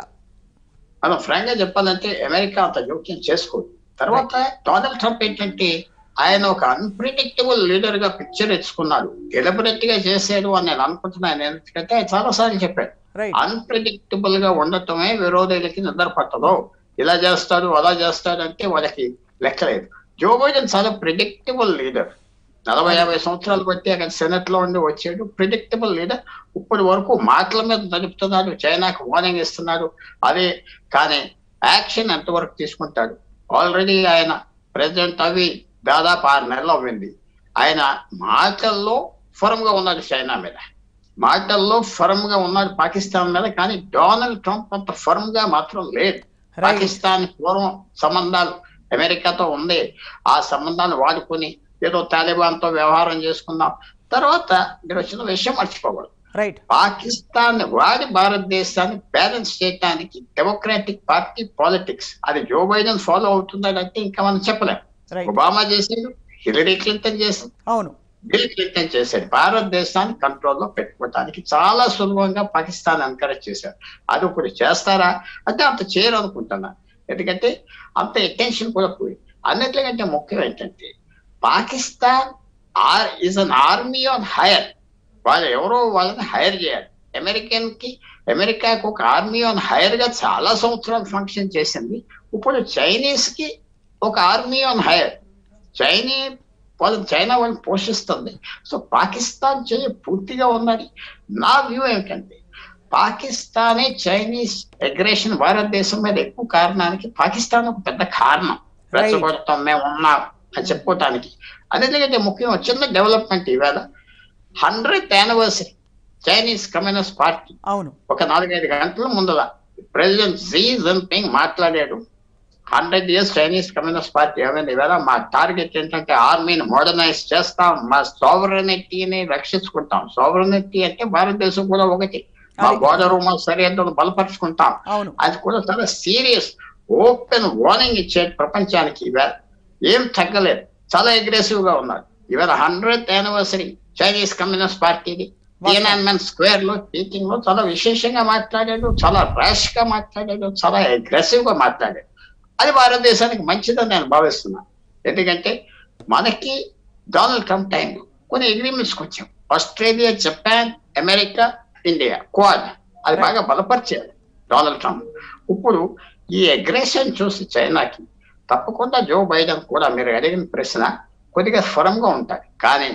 మనం ఫ్రాంక్ గా చెప్పాలంటే అమెరికా అంత జోక్యం చేసుకోదు తర్వాత డొనాల్డ్ ట్రంప్ ఏంటంటే ఆయన ఒక అన్ప్రిడిక్టబుల్ లీడర్ గా పిక్చర్ ఇచ్చుకున్నాడు డెలిబరెట్ గా చేశాడు అని నేను అనుకుంటున్నాను ఎందుకంటే ఆయన చాలా సార్లు చెప్పాడు రైట్ అన్ప్రిడిక్టబుల్ గా ఉండటమే విరోధులకి నిద్ర పట్టదు ఇలా చేస్తాడు అలా చేస్తాడు అంటే వాళ్ళకి లెక్కలేదు జో బైడెన్ చాలా ప్రిడిక్టబుల్ లీడర్ నలభై యాభై సంవత్సరాలు బట్టి అక్కడ సెనెట్ లో ఉండి వచ్చాడు ప్రిడిక్టబుల్ లీడర్ ఇప్పటి వరకు మాటల మీద నడుపుతున్నాడు చైనాకు వార్నింగ్ ఇస్తున్నాడు అదే కానీ యాక్షన్ ఎంతవరకు తీసుకుంటాడు ఆల్రెడీ ఆయన ప్రెసిడెంట్ అవి దాదాపు ఆరు నెలలు అవ్వింది ఆయన మాటల్లో ఫర్మ్ గా ఉన్నాడు చైనా మీద మాటల్లో ఫర్మ్ గా ఉన్నాడు పాకిస్తాన్ మీద కానీ డొనాల్డ్ ట్రంప్ అంత ఫర్మ్ గా మాత్రం లేదు Right. పాకిస్తాన్ పూర్వం సంబంధాలు అమెరికాతో ఉంది ఆ సంబంధాన్ని వాడుకొని ఏదో తాలిబాన్ తో వ్యవహారం చేసుకుందాం తర్వాత మీరు వచ్చిన విషయం మర్చిపోకూడదు రైట్ పాకిస్తాన్ వాడి భారతదేశాన్ని బ్యాలెన్స్ చేయడానికి డెమోక్రాటిక్ పార్టీ పాలిటిక్స్ అది జో బైడెన్ ఫాలో అవుతుందంటే ఇంకా మనం చెప్పలేం రైట్ ఒబామా చేసాడు హిలరీ క్లింటన్ చేసింది అవును బిల్ క్లింటన్ చేశాడు భారతదేశాన్ని కంట్రోల్లో పెట్టుకోవడానికి చాలా సులభంగా పాకిస్తాన్ ఎంకరేజ్ చేశారు అది ఇప్పుడు చేస్తారా అంటే అంత చేయరు అనుకుంటున్నా ఎందుకంటే అంత అటెన్షన్ కూడా పోయి అన్నిటికంటే ముఖ్యం ఏంటంటే Pakistan or is an army on hire వాళ్ళు ఎవరో వాళ్ళని హైర్ చేయాలి అమెరికన్ కి అమెరికాకు ఒక ఆర్మీ ఆన్ హైర్ గా చాలా సంవత్సరాలు ఫంక్షన్ చేసింది ఇప్పుడు చైనీస్ కి ఒక ఆర్మీ ఆన్ హైర్ చైనీ వాళ్ళు చైనా వాళ్ళని పోషిస్తుంది సో పాకిస్తాన్ చేయ పూర్తిగా ఉన్నది నా వ్యూ ఏమిటంటే పాకిస్తానే చైనీస్ అగ్రెషన్ భారతదేశం మీద ఎక్కువ కారణానికి పాకిస్తాన్ ఒక పెద్ద కారణం రెచ్చగొడతాం మేము ఉన్నాం అని చెప్పుకోవటానికి అదేంటంటే ముఖ్యం చిన్న డెవలప్మెంట్ ఇవాళ hundred anniversary Chinese Communist Party అవును ఒక నాలుగైదు గంటల ముందర ప్రెసిడెంట్ జీ జిన్పింగ్ మాట్లాడాడు hundred years Chinese Communist Party ఏమైంది ఇవాళ మా టార్గెట్ ఏంటంటే ఆర్మీని మోడర్నైజ్ చేస్తాం మా సోవరనిటీని రక్షించుకుంటాం సోవరనిటీ అంటే భారతదేశం కూడా ఒకటి మా అది- బోర్డర్ మా సరిహద్దును బలపరుచుకుంటాం అవును అది కూడా చాలా సీరియస్ ఓపెన్ వార్నింగ్ ఇచ్చే ప్రపంచానికి ఇవాళ ఏం తగ్గలేదు చాలా అగ్రెసివ్ గా ఉన్నారు ఇవాళ హండ్రెడ్ యానివర్సరీ చైనీస్ కమ్యూనిస్ట్ పార్టీది తియానన్మెన్ స్క్వేర్ లో మీటింగ్ లో చాలా విశేషంగా మాట్లాడాడు చాలా ర్యాష్ గా మాట్లాడాడు చాలా అగ్రెసివ్ గా మాట్లాడాడు అది భారతదేశానికి మంచిదని నేను భావిస్తున్నాను ఎందుకంటే మనకి డొనాల్డ్ ట్రంప్ టైంలో కొన్ని అగ్రిమెంట్స్కి వచ్చాం Australia Japan America India Quad అది బాగా బలపరిచారు డొనాల్డ్ ట్రంప్ ఇప్పుడు ఈ అగ్రెషన్ చూసి చైనాకి తప్పకుండా జో బైడెన్ కూడా మీరు అడిగిన ప్రశ్న కొద్దిగా ఫరంగా ఉంటాయి కానీ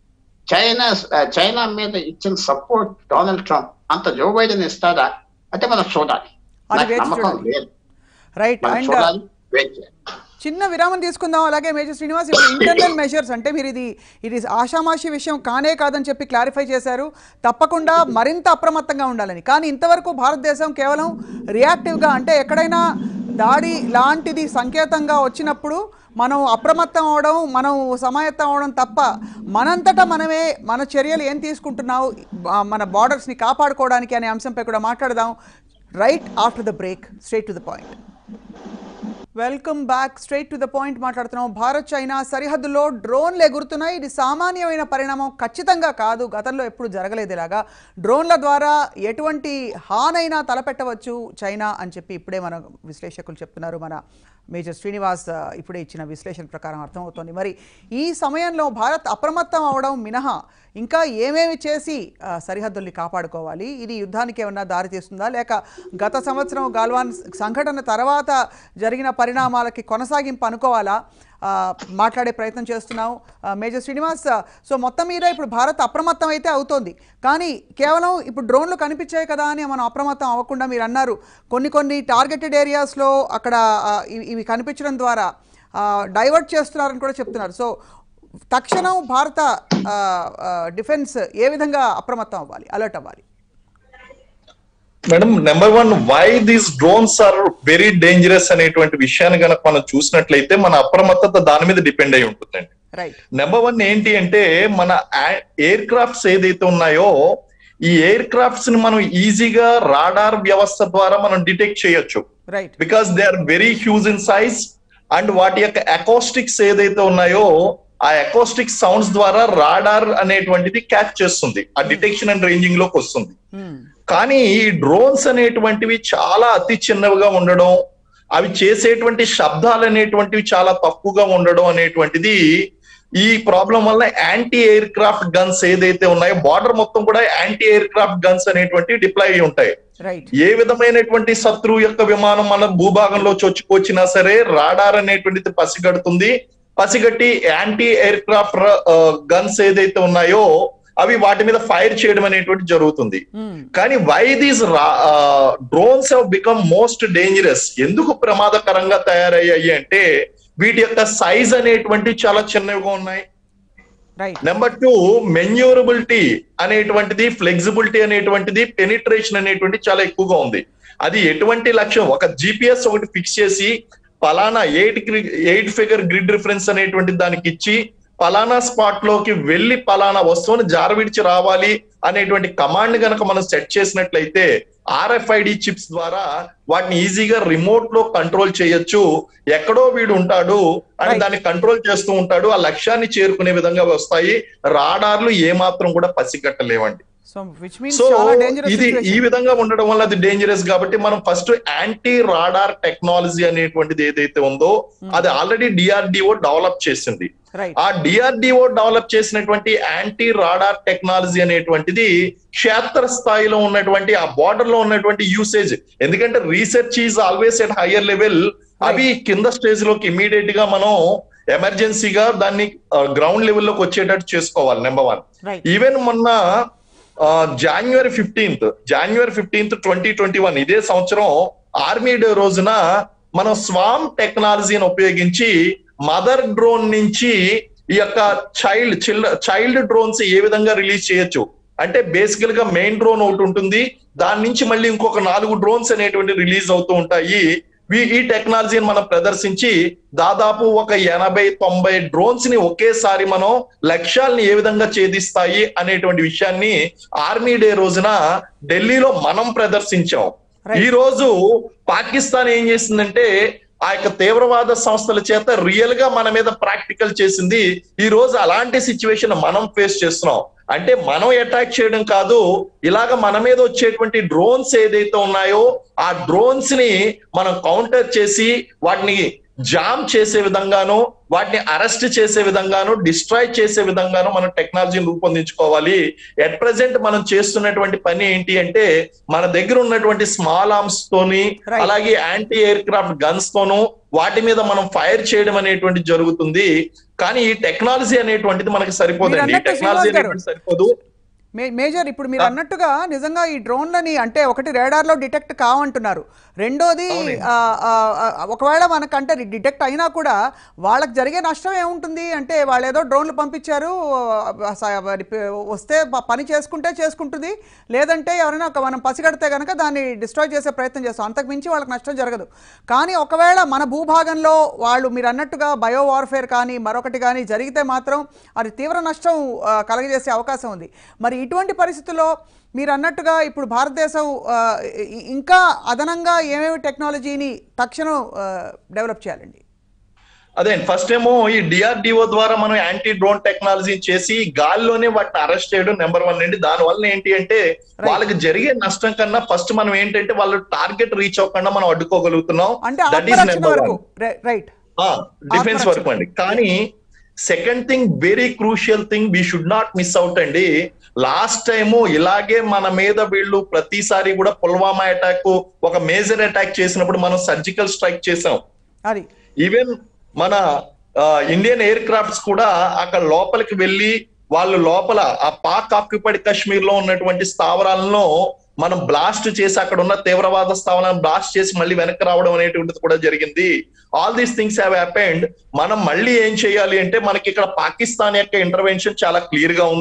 చైనా చైనా మీద ఇచ్చిన సపోర్ట్ డొనాల్డ్ ట్రంప్ అంత జో బైడెన్ ఇస్తాడా అంటే మనం చూడాలి అది నాకు వేచి నమ్మకం చూడాలి. లేదు రైట్ మనం అండ్ చూడాలి వెయిట్ చేయాలి చిన్న విరామం తీసుకుందాం అలాగే మేజర్ శ్రీనివాస్ ఇప్పుడు ఇంటర్నల్ మెషర్స్ అంటే మీరు ఇది ఇది ఆషామాషి విషయం కానే కాదని చెప్పి క్లారిఫై చేశారు తప్పకుండా మరింత అప్రమత్తంగా ఉండాలని కానీ ఇంతవరకు భారతదేశం కేవలం రియాక్టివ్గా అంటే ఎక్కడైనా దాడి లాంటిది సంకేతంగా వచ్చినప్పుడు మనం అప్రమత్తం అవడం మనం సమాయత్తం అవడం తప్ప మనంతటా మనమే మన చర్యలు ఏం తీసుకుంటున్నావు ఆ, మన బార్డర్స్ని కాపాడుకోవడానికి అనే అంశంపై కూడా మాట్లాడదాం right after the break straight to the point welcome back straight to the point మాట్లాడుతున్నాం భారత్ చైనా సరిహద్దులో డ్రోన్లు ఎగురుతున్నాయి ఇది సామాన్యమైన పరిణామం ఖచ్చితంగా కాదు గతంలో ఎప్పుడు జరగలేదు ఇలాగా డ్రోన్ల ద్వారా ఎటువంటి హానైనా తలపెట్టవచ్చు చైనా అని చెప్పి ఇప్పుడే మన విశ్లేషకులు చెప్తున్నారు మన మేజర్ శ్రీనివాస్ ఆ, ఇప్పుడే ఇచ్చిన విశ్లేషణ ప్రకారం అర్థమవుతోంది మరి ఈ సమయంలో భారత్ అప్రమత్తం అవడం మినహా ఇంకా ఏమేమి చేసి ఆ, సరిహద్దుల్ని కాపాడుకోవాలి ఇది యుద్ధానికి ఏమన్నా దారి తీస్తుందా లేక గత సంవత్సరం గాల్వాన్ సంఘటన తర్వాత జరిగిన పరిణామాలకి కొనసాగింపు అనుకోవాలా ఆ, మాట్లాడే ప్రయత్నం చేస్తున్నాం ఆ, మేజర్ శ్రీనివాస్ ఆ, సో మొత్తం మీద ఇప్పుడు భారత్ అప్రమత్తం అయితే అవుతోంది కానీ కేవలం ఇప్పుడు డ్రోన్లు కనిపించాయి కదా అని మనం అప్రమత్తం అవ్వకుండా మీరు అన్నారు కొన్ని కొన్ని టార్గెటెడ్ ఏరియాస్లో అక్కడ ఆ, ఇవి- ఇవి కనిపించడం ద్వారా డైవర్ట్ చేస్తున్నారని కూడా చెప్తున్నారు సో తక్షణం భారత ఆ, ఆ, డిఫెన్స్ ఏ విధంగా అప్రమత్తం అవ్వాలి అలర్ట్ అవ్వాలి madam number one why these drones are very dangerous అనేటువంటి విషయాన్ని కనుక మనం చూసినట్లయితే మన అప్రమత్తత దాని మీద డిపెండ్ అయి ఉంటుందండి రైట్ నెంబర్ వన్ ఏంటి అంటే మన ఎయిర్ క్రాఫ్ట్స్ ఏదైతే ఉన్నాయో ఈ ఎయిర్ క్రాఫ్ట్స్ ని మనం ఈజీగా రాడార్ వ్యవస్థ ద్వారా మనం డిటెక్ట్ చేయొచ్చు right because they are very huge in size and వాటి యొక్క అకోస్టిక్స్ ఏదైతే ఉన్నాయో ఆ అకోస్టిక్ సౌండ్స్ ద్వారా రాడార్ అనేటువంటిది క్యాచ్ చేస్తుంది ఆ డిటెక్షన్ అండ్ రేంజింగ్ లోకి వస్తుంది కానీ ఈ డ్రోన్స్ అనేటువంటివి చాలా అతి చిన్నవిగా ఉండడం అవి చేసేటువంటి శబ్దాలు అనేటువంటివి చాలా తక్కువగా ఉండడం అనేటువంటిది ఈ ప్రాబ్లం వల్ల యాంటీ ఎయిర్ క్రాఫ్ట్ గన్స్ ఏదైతే ఉన్నాయో బార్డర్ మొత్తం కూడా యాంటీ ఎయిర్ క్రాఫ్ట్ గన్స్ అనేటువంటివి డిప్లాయ్ అయి ఉంటాయి రైట్ ఏ విధమైనటువంటి శత్రువు యొక్క విమానం మన భూభాగంలో చొచ్చుకొచ్చినా సరే రాడార్ అనేటువంటిది పసిగడుతుంది పసిగట్టి యాంటీ ఎయిర్ క్రాఫ్ట్ గన్స్ ఏదైతే ఉన్నాయో అవి వాటి మీద ఫైర్ చేయడం అనేటువంటి జరుగుతుంది కానీ why these drones have become most dangerous ఎందుకు ప్రమాదకరంగా తయారయ్యాయి అంటే వీటి యొక్క సైజ్ అనేటువంటి చాలా చిన్నవిగా ఉన్నాయి రైట్ నెంబర్ టూ మెన్యూరబిలిటీ అనేటువంటిది ఫ్లెక్సిబిలిటీ అనేటువంటిది పెనిట్రేషన్ అనేటువంటి చాలా ఎక్కువగా ఉంది అది ఎటువంటి లక్ష్యం ఒక జిపిఎస్ ఒకటి ఫిక్స్ చేసి పలానా eight eight figure grid reference అనేటువంటి దానికి ఇచ్చి పలానా స్పాట్ లోకి వెళ్లి పలానా వస్తువుని జారవిడిచి రావాలి అనేటువంటి కమాండ్ గనక మనం సెట్ చేసినట్లయితే ఆర్ఎఫ్ఐడి చిప్స్ ద్వారా వాటిని ఈజీగా రిమోట్ లో కంట్రోల్ చేయొచ్చు ఎక్కడో వీడు ఉంటాడు అని Right. దాన్ని కంట్రోల్ చేస్తూ ఉంటాడు ఆ లక్ష్యాన్ని చేరుకునే విధంగా వస్తాయి రాడార్లు ఏ మాత్రం కూడా పసిగట్టలేవండి సో విచ్ మీన్స్ సో చాలా డేంజరస్ ఇది ఈ విధంగా ఉండడం వల్ల అది డేంజరస్ కాబట్టి మనం ఫస్ట్ యాంటీ రాడార్ టెక్నాలజీ అనేటువంటిది ఏదైతే ఉందో అది ఆల్రెడీ డిఆర్డిఓ డెవలప్ చేసింది రైట్ ఆ డిఆర్డిఓ డెవలప్ చేసినటువంటి యాంటీ రాడార్ టెక్నాలజీ అనేటువంటిది క్షేత్ర స్థాయిలో ఉన్నటువంటి ఆ బార్డర్ లో ఉన్నటువంటి యూసేజ్ ఎందుకంటే research is always at higher level అవి కింద స్టేజ్ లోకి ఇమీడియట్ గా మనం ఎమర్జెన్సీగా దాన్ని గ్రౌండ్ లెవెల్లోకి వచ్చేటట్టు చేసుకోవాలి నెంబర్ వన్ రైట్ ఈవెన్ మొన్న January fifteenth January fifteenth twenty twenty one ఇదే సంవత్సరం ఆర్మీ డే రోజున మనం స్వామ్ టెక్నాలజీని ఉపయోగించి మదర్ డ్రోన్ నుంచి ఈ యొక్క చైల్డ్ చిల్డ్ చైల్డ్ డ్రోన్స్ ఏ విధంగా రిలీజ్ చేయొచ్చు అంటే బేసికల్ గా మెయిన్ డ్రోన్ ఒకటి ఉంటుంది దాని నుంచి మళ్ళీ ఇంకొక నాలుగు డ్రోన్స్ అనేటువంటి రిలీజ్ అవుతూ ఉంటాయి వీ- ఈ టెక్నాలజీని మనం ప్రదర్శించి దాదాపు ఒక ఎనభై తొంభై డ్రోన్స్ ని ఒకేసారి మనం లక్ష్యాల్ని ఏ విధంగా ఛేదిస్తాయి అనేటువంటి విషయాన్ని ఆర్మీ డే రోజున ఢిల్లీలో మనం ప్రదర్శించాం Right. ఈ రోజు పాకిస్తాన్ ఏం చేసిందంటే ఆ యొక్క తీవ్రవాద సంస్థల చేత రియల్ గా మన మీద ప్రాక్టికల్ చేసింది ఈ రోజు అలాంటి సిచ్యువేషన్ మనం ఫేస్ చేస్తున్నాం అంటే మనం అటాక్ చేయడం కాదు ఇలాగ మన మీద వచ్చేటువంటి డ్రోన్స్ ఏదైతే ఉన్నాయో ఆ డ్రోన్స్ ని మనం కౌంటర్ చేసి వాటిని జామ్ చేసే విధంగాను వాటిని అరెస్ట్ చేసే విధంగాను డిస్ట్రాయ్ చేసే విధంగాను మనం టెక్నాలజీని రూపొందించుకోవాలి ఎట్ ప్రెసెంట్ మనం చేస్తున్నటువంటి పని ఏంటి అంటే మన దగ్గర ఉన్నటువంటి స్మాల్ ఆర్మ్స్ తోని Right. అలాగే యాంటీ ఎయిర్ క్రాఫ్ట్ గన్స్ తోను వాటి మీద మనం ఫైర్ చేయడం అనేటువంటి జరుగుతుంది కానీ ఈ టెక్నాలజీ అనేటువంటిది మనకి సరిపోదండి ఈ అన్నట్టు టెక్నాలజీ శ్రీనివాస్ గారు. అనేటువంటి సరిపోదు మే- మేజర్ ఇప్పుడు మీరు అన్నట్టుగా నిజంగా ఈ డ్రోన్లని అంటే ఒకటి radar లో డిటెక్ట్ కావంటున్నారు రెండోది అవునండి. ఆ, ఆ, ఆ, ఒకవేళ మనకంటే డిటెక్ట్ అయినా కూడా వాళ్ళకి జరిగే నష్టం ఏముంటుంది అంటే వాళ్ళు ఏదో డ్రోన్లు పంపించారు ఆ, స- మరి ప- వస్తే ప- పని చేసుకుంటే చేసుకుంటుంది లేదంటే ఎవరైనా ఒక మనం పసిగడితే కనుక దాన్ని డిస్ట్రాయ్ చేసే ప్రయత్నం చేస్తాం అంతకు మించి వాళ్ళకి నష్టం జరగదు కానీ ఒకవేళ మన భూభాగంలో వాళ్ళు మీరు అన్నట్టుగా బయో వార్ఫేర్ కానీ మరొకటి కానీ జరిగితే మాత్రం అది తీవ్ర నష్టం ఆ, కలగజేసే అవకాశం ఉంది మరి ఇటువంటి పరిస్థితుల్లో మీరు అన్నట్టుగా ఇప్పుడు భారతదేశం ఆ, ఇ- ఇంకా అదనంగా ఏమేమి టెక్నాలజీని తక్షణం డెవలప్ చేయాలండి అదే ఫస్ట్ ఏమో ఈ డిఆర్డిఓ ద్వారా మనం యాంటీ డ్రోన్ టెక్నాలజీ చేసి గాల్లోనే వాటిని అరెస్ట్ చేయడం నెంబర్ వన్ అండి దాని వల్ల ఏంటి అంటే వాళ్ళకి జరిగే నష్టం కన్నా ఫస్ట్ మనం ఏంటంటే వాళ్ళు టార్గెట్ రీచ్ అవ్వకుండా మనం అడ్డుకోగలుగుతున్నాం అంటే దట్ ఈస్ ఆత్మరక్షణ నెంబర్ వరకు వన్ రై- రైట్ డిఫెన్స్ ఆత్మరక్షణ. వరకు అండి కానీ second thing very crucial thing we should not miss out అండి లాస్ట్ టైము ఇలాగే మన మీద వీళ్ళు ప్రతిసారి కూడా పుల్వామా అటాక్ ఒక మేజర్ అటాక్ చేసినప్పుడు మనం సర్జికల్ స్ట్రైక్ చేసాం అది ఈవెన్ మన ఇండియన్ ఎయిర్ క్రాఫ్ట్స్ కూడా అక్కడ లోపలికి వెళ్ళి వాళ్ళు లోపల ఆ పాక్ ఆక్యుపైడ్ కాశ్మీర్ లో ఉన్నటువంటి స్థావరాలను మనం బ్లాస్ట్ చేసి అక్కడ ఉన్న తీవ్రవాద స్థావరాలను బ్లాస్ట్ చేసి మళ్ళీ వెనక్కి రావడం అనేటువంటిది కూడా జరిగింది all these things have happened మనం మళ్ళీ ఏం చేయాలి అంటే మనకి ఇక్కడ పాకిస్తాన్ యొక్క ఇంటర్వెన్షన్ చాలా క్లియర్ గా ఉంది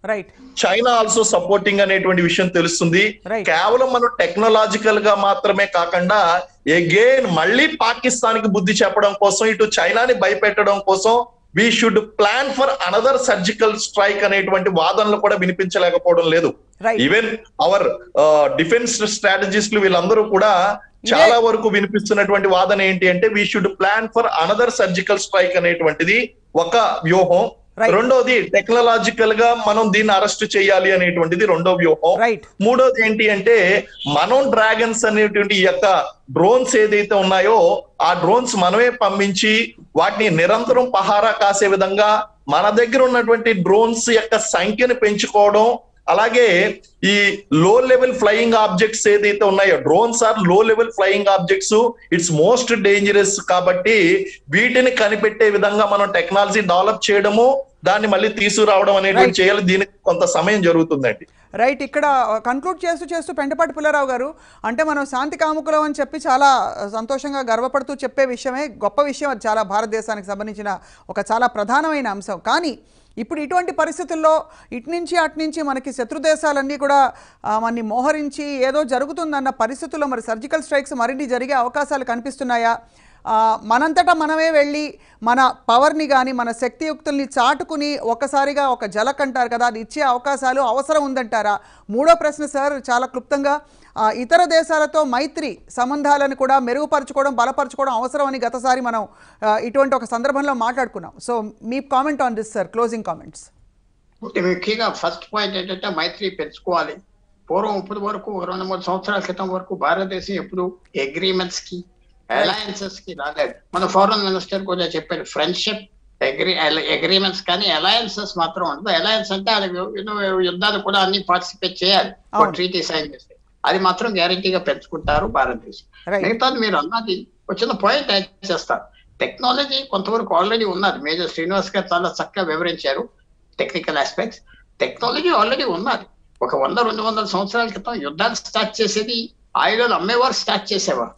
రైట్ చైనా ఆల్సో సపోర్టింగ్ అనేటువంటి విషయం తెలుస్తుంది Right. కేవలం మనం టెక్నాలజికల్ గా మాత్రమే కాకుండా ఎగైన్ మళ్ళీ పాకిస్తాన్ కి బుద్ధి చెప్పడం కోసం ఇటు చైనాని భయపెట్టడం కోసం we should plan for another surgical strike అనేటువంటి వాదనలు కూడా వినిపించలేకపోవడం లేదు Right. ఈవెన్ అవర్ డిఫెన్స్ స్ట్రాటజిస్టులు వీళ్ళందరూ కూడా చాలా వరకు వినిపిస్తున్నటువంటి వాదన ఏంటి అంటే we should plan for another surgical strike అనేటువంటిది ఒక వ్యూహం Right. రెండోది టెక్నాలజికల్ గా మనం దీన్ని అరెస్ట్ చేయాలి అనేటువంటిది రెండో వ్యూహం రైట్ మూడోది ఏంటి అంటే మనం డ్రాగన్స్ అనేటువంటి ఈ యొక్క డ్రోన్స్ ఏదైతే ఉన్నాయో ఆ డ్రోన్స్ మనమే పంపించి వాటిని నిరంతరం పహారా కాసే విధంగా మన దగ్గర ఉన్నటువంటి డ్రోన్స్ యొక్క సంఖ్యను పెంచుకోవడం అలాగే ఈ లో లెవెల్ ఫ్లయింగ్ ఆబ్జెక్ట్స్ ఏదైతే ఉన్నాయో drones are low level flying objects it's most dangerous కాబట్టి వీటిని కనిపెట్టే విధంగా మనం టెక్నాలజీ డెవలప్ చేయడము దాన్ని మళ్ళీ తీసుకురావడం అనేటువంటి చేయాలి దీనికి కొంత సమయం జరుగుతుందండి రైట్ ఇక్కడ కన్క్లూడ్ చేస్తూ చేస్తూ పెంటపాటి పుల్లారావు గారు అంటే మనం శాంతి కాముకులం అని చెప్పి చాలా సంతోషంగా గర్వపడుతూ చెప్పే విషయమే గొప్ప విషయం అది చాలా భారతదేశానికి సంబంధించిన ఒక చాలా ప్రధానమైన అంశం కానీ ఇప్పుడు ఇటువంటి పరిస్థితుల్లో ఇటు నుంచి అటు నుంచి మనకి శత్రు దేశాలన్నీ కూడా ఆ, మనని మోహరించి ఏదో జరుగుతుందన్న పరిస్థితుల్లో మరి సర్జికల్ స్ట్రైక్స్ మరిన్ని జరిగే అవకాశాలు కనిపిస్తున్నాయా ఆ, మనంతటా మనమే వెళ్ళి మన పవర్ని కానీ మన శక్తియుక్తుల్ని చాటుకుని ఒక్కసారిగా ఒక జలక్ అంటారు కదా అది ఇచ్చే అవకాశాలు అవసరం ఉందంటారా మూడో ప్రశ్న సార్ చాలా క్లుప్తంగా ఆ, ఇతర దేశాలతో మైత్రి సంబంధాలను కూడా మెరుగుపరచుకోవడం బలపరచుకోవడం అవసరం అని గతసారి మనం ఆ, ఇటువంటి ఒక సందర్భంలో మాట్లాడుకున్నాం సో మీ comment on this sir closing comments ఒకటి ముఖ్యంగా ఫస్ట్ పాయింట్ ఏంటంటే మైత్రి పెంచుకోవాలి పూర్వం ఇప్పటి వరకు ఒక రెండు మూడు సంవత్సరాల క్రితం వరకు భారతదేశం ఎప్పుడు అగ్రిమెంట్స్ కి అలయన్సెస్ కి రాలేదు మన ఫారెన్ మినిస్టర్ కూడా చెప్పారు ఫ్రెండ్షిప్ అగ్రి అగ్రిమెంట్స్ కానీ అలయన్సెస్ మాత్రం ఉండదు అలయన్స్ అంటే అది ఎన్నో యుద్ధాలు కూడా అన్ని పార్టిసిపేట్ చేయాలి అవును. ట్రీటీ సైన్ చేస్తే అది మాత్రం గ్యారంటీగా పెంచుకుంటారు భారతదేశం Right. మిగతాది మీరు అన్నది వచ్చిన పాయింట్ యాడ్ చేస్తారు టెక్నాలజీ కొంతవరకు ఆల్రెడీ ఉన్నది మేజర్ శ్రీనివాస్ గారు చాలా చక్కగా వివరించారు టెక్నికల్ ఆస్పెక్ట్స్ టెక్నాలజీ ఆల్రెడీ ఉన్నది ఒక వంద రెండు వందల సంవత్సరాల క్రితం యుద్ధాలు స్టార్ట్ చేసేది ఆయుధాలు అమ్మేవారు స్టార్ట్ చేసేవారు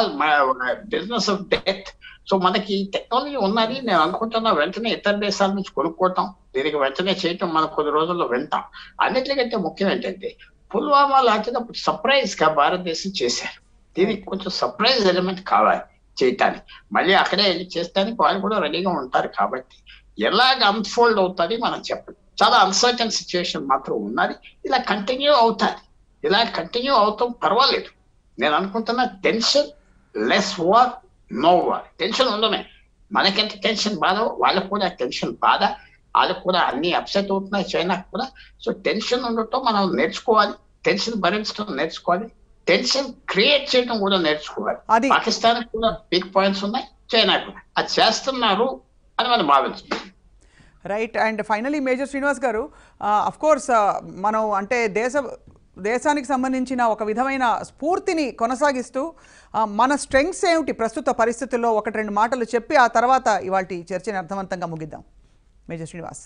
Right. Business of death so మనకి టెక్నాలజీ ఉన్నది నేను అనుకుంటున్నా వెంటనే ఇతర దేశాల నుంచి కొనుక్కోవటం దీనికి వెంటనే చేయటం మనం కొద్ది రోజుల్లో వింటాం అన్నిటికంటే ముఖ్యం ఏంటంటే పుల్వామా లాంటినప్పుడు సర్ప్రైజ్ గా భారతదేశం చేశారు దీనికి కొంచెం సర్ప్రైజ్ ఎలిమెంట్ కావాలి చేయటానికి మళ్ళీ అక్కడే వెళ్ళి చేస్తానికి వాళ్ళు కూడా రెడీగా ఉంటారు కాబట్టి ఎలాగ అన్ఫోల్డ్ అవుతుంది మనం చెప్పండి చాలా అన్సర్టన్ సిచ్యువేషన్ మాత్రం ఉన్నది ఇలా కంటిన్యూ అవుతుంది ఇలా కంటిన్యూ అవుతాం పర్వాలేదు నేను అనుకుంటున్నా tension less war no war tension ఉండమే మనకెంత టెన్షన్ బాధ వాళ్ళకు కూడా టెన్షన్ బాధ వాళ్ళకు కూడా అన్ని అప్సెట్ అవుతున్నాయి చైనాకు కూడా సో టెన్షన్ ఉండటం మనం నేర్చుకోవాలి టెన్షన్ భరించడం నేర్చుకోవాలి టెన్షన్ క్రియేట్ చేయడం కూడా నేర్చుకోవాలి అది- పాకిస్తాన్ కూడా వీక్ పాయింట్స్ ఉన్నాయి చైనా కూడా అది చేస్తున్నారు అని మనం భావించాలి right and finally major Srinivas గారు అఫ్ కోర్స్ మనం అంటే దేశ దేశానికి సంబంధించిన ఒక విధమైన స్ఫూర్తిని కొనసాగిస్తూ ఆ, మన స్ట్రెంగ్స్ ఏమిటి ప్రస్తుత పరిస్థితుల్లో ఒకటి రెండు మాటలు చెప్పి ఆ తర్వాత ఇవాళ చర్చని అర్థవంతంగా ముగిద్దాం major Srinivas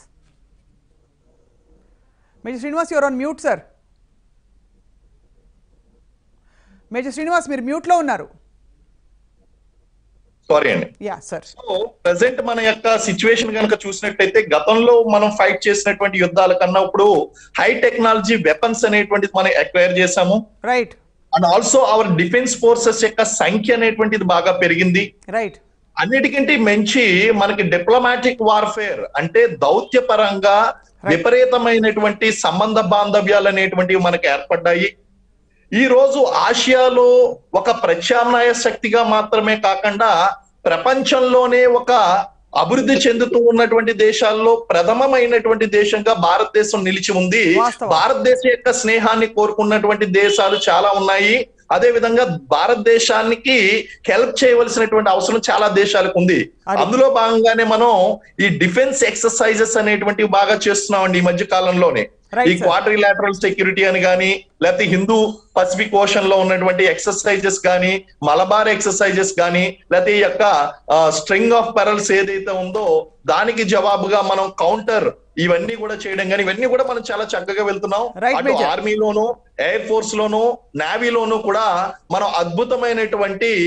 major Srinivas your on mute sir major Srinivas మీరు మ్యూట్లో ఉన్నారు సారీ అండి యా సార్ సో ప్రెసెంట్ మన యొక్క సిచ్యువేషన్ కనుక చూసినట్టయితే గతంలో మనం ఫైట్ చేసినటువంటి యుద్ధాల కన్నా ఇప్పుడు హై టెక్నాలజీ వెపన్స్ అనేటువంటిది మనం ఎక్వైర్ చేసాము right and also our defence forces యొక్క సంఖ్య అనేటువంటిది బాగా పెరిగింది రైట్ అన్నిటికంటే మంచి మనకి డిప్లొమాటిక్ వార్ఫేర్ అంటే దౌత్యపరంగా విపరీతమైనటువంటి సంబంధ బాంధవ్యాలు అనేటువంటివి మనకి ఏర్పడ్డాయి ఈ రోజు ఆసియాలో ఒక ప్రత్యామ్నాయ శక్తిగా మాత్రమే కాకుండా ప్రపంచంలోనే ఒక అభివృద్ధి చెందుతూ ఉన్నటువంటి దేశాల్లో ప్రథమమైనటువంటి దేశంగా భారతదేశం నిలిచి ఉంది వాస్తవం. భారతదేశం యొక్క స్నేహాన్ని కోరుకున్నటువంటి దేశాలు చాలా ఉన్నాయి అదే విధంగా భారతదేశానికి హెల్ప్ చేయవలసినటువంటి అవసరం చాలా దేశాలకు ఉంది అది. అందులో భాగంగానే మనం ఈ డిఫెన్స్ ఎక్సర్సైజెస్ అనేటువంటివి బాగా చేస్తున్నామండి ఈ మధ్య కాలంలోనే Right, ఈ sir. క్వార్టరిలాటరల్ సెక్యూరిటీ అని గాని లేకపోతే హిందూ పసిఫిక్ ఓషన్ లో ఉన్నటువంటి ఎక్సర్సైజెస్ గాని మలబార్ ఎక్సర్సైజెస్ గాని లేకపోతే ఈ యొక్క స్ట్రింగ్ ఆఫ్ పెరల్స్ ఏదైతే ఉందో దానికి జవాబుగా మనం కౌంటర్ ఇవన్నీ కూడా చేయడం కానీ ఇవన్నీ కూడా మనం చాలా చక్కగా వెళ్తున్నాం Right, అటు Major. ఆర్మీలోను ఎయిర్ ఫోర్స్ లోను నేవీలోను కూడా మనం అద్భుతమైనటువంటి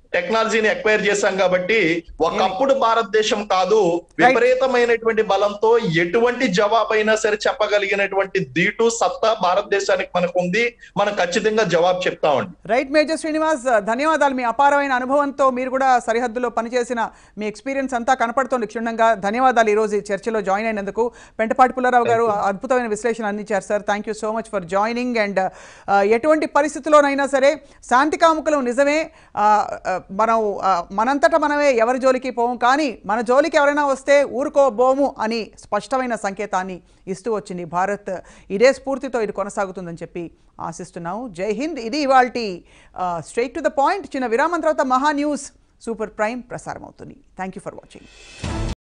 టెక్నాలజీని ఎక్వైర్ చేశాం కాబట్టి ఒకప్పుడు భారతదేశం కాదు విపరీతమైనటువంటి బలంతో ఎటువంటి జవాబు అయినా సరే చెప్పగలిగినటువంటి దీటు సత్తా భారతదేశానికి మనకు ఉంది మనం ఖచ్చితంగా జవాబు చెప్తామండి రైట్ మేజర్ శ్రీనివాస్ ధన్యవాదాలు మీ అపారమైన అనుభవంతో మీరు కూడా సరిహద్దులో పనిచేసిన మీ ఎక్స్పీరియన్స్ అంతా కనపడుతోంది క్షుణ్ణంగా ధన్యవాదాలు ఈరోజు ఈ చర్చలో జాయిన్ అయినందుకు పెంటపాటి పుల్లారావు గారు అద్భుతమైన విశ్లేషణ అందించారు sir thank you so much for joining and ఎటువంటి పరిస్థితుల్లోనైనా సరే శాంతి కాముకులు నిజమే ఆ, ఆ, మనం ఆ, మనంతట మనమే ఎవరి జోలికి పోము కానీ మన జోలికి ఎవరైనా వస్తే ఊరుకోబోము అని స్పష్టమైన సంకేతాన్ని ఇస్తూ వచ్చింది భారత్ ఇదే స్ఫూర్తితో ఇది కొనసాగుతుందని చెప్పి ఆశిస్తున్నాము జై హింద్ ఇది ఇవాళ స్ట్రైట్ టు ద పాయింట్ చిన్న విరామం తర్వాత మహా న్యూస్ సూపర్ ప్రైమ్ ప్రసారం అవుతుంది థ్యాంక్ యూ ఫర్ వాచింగ్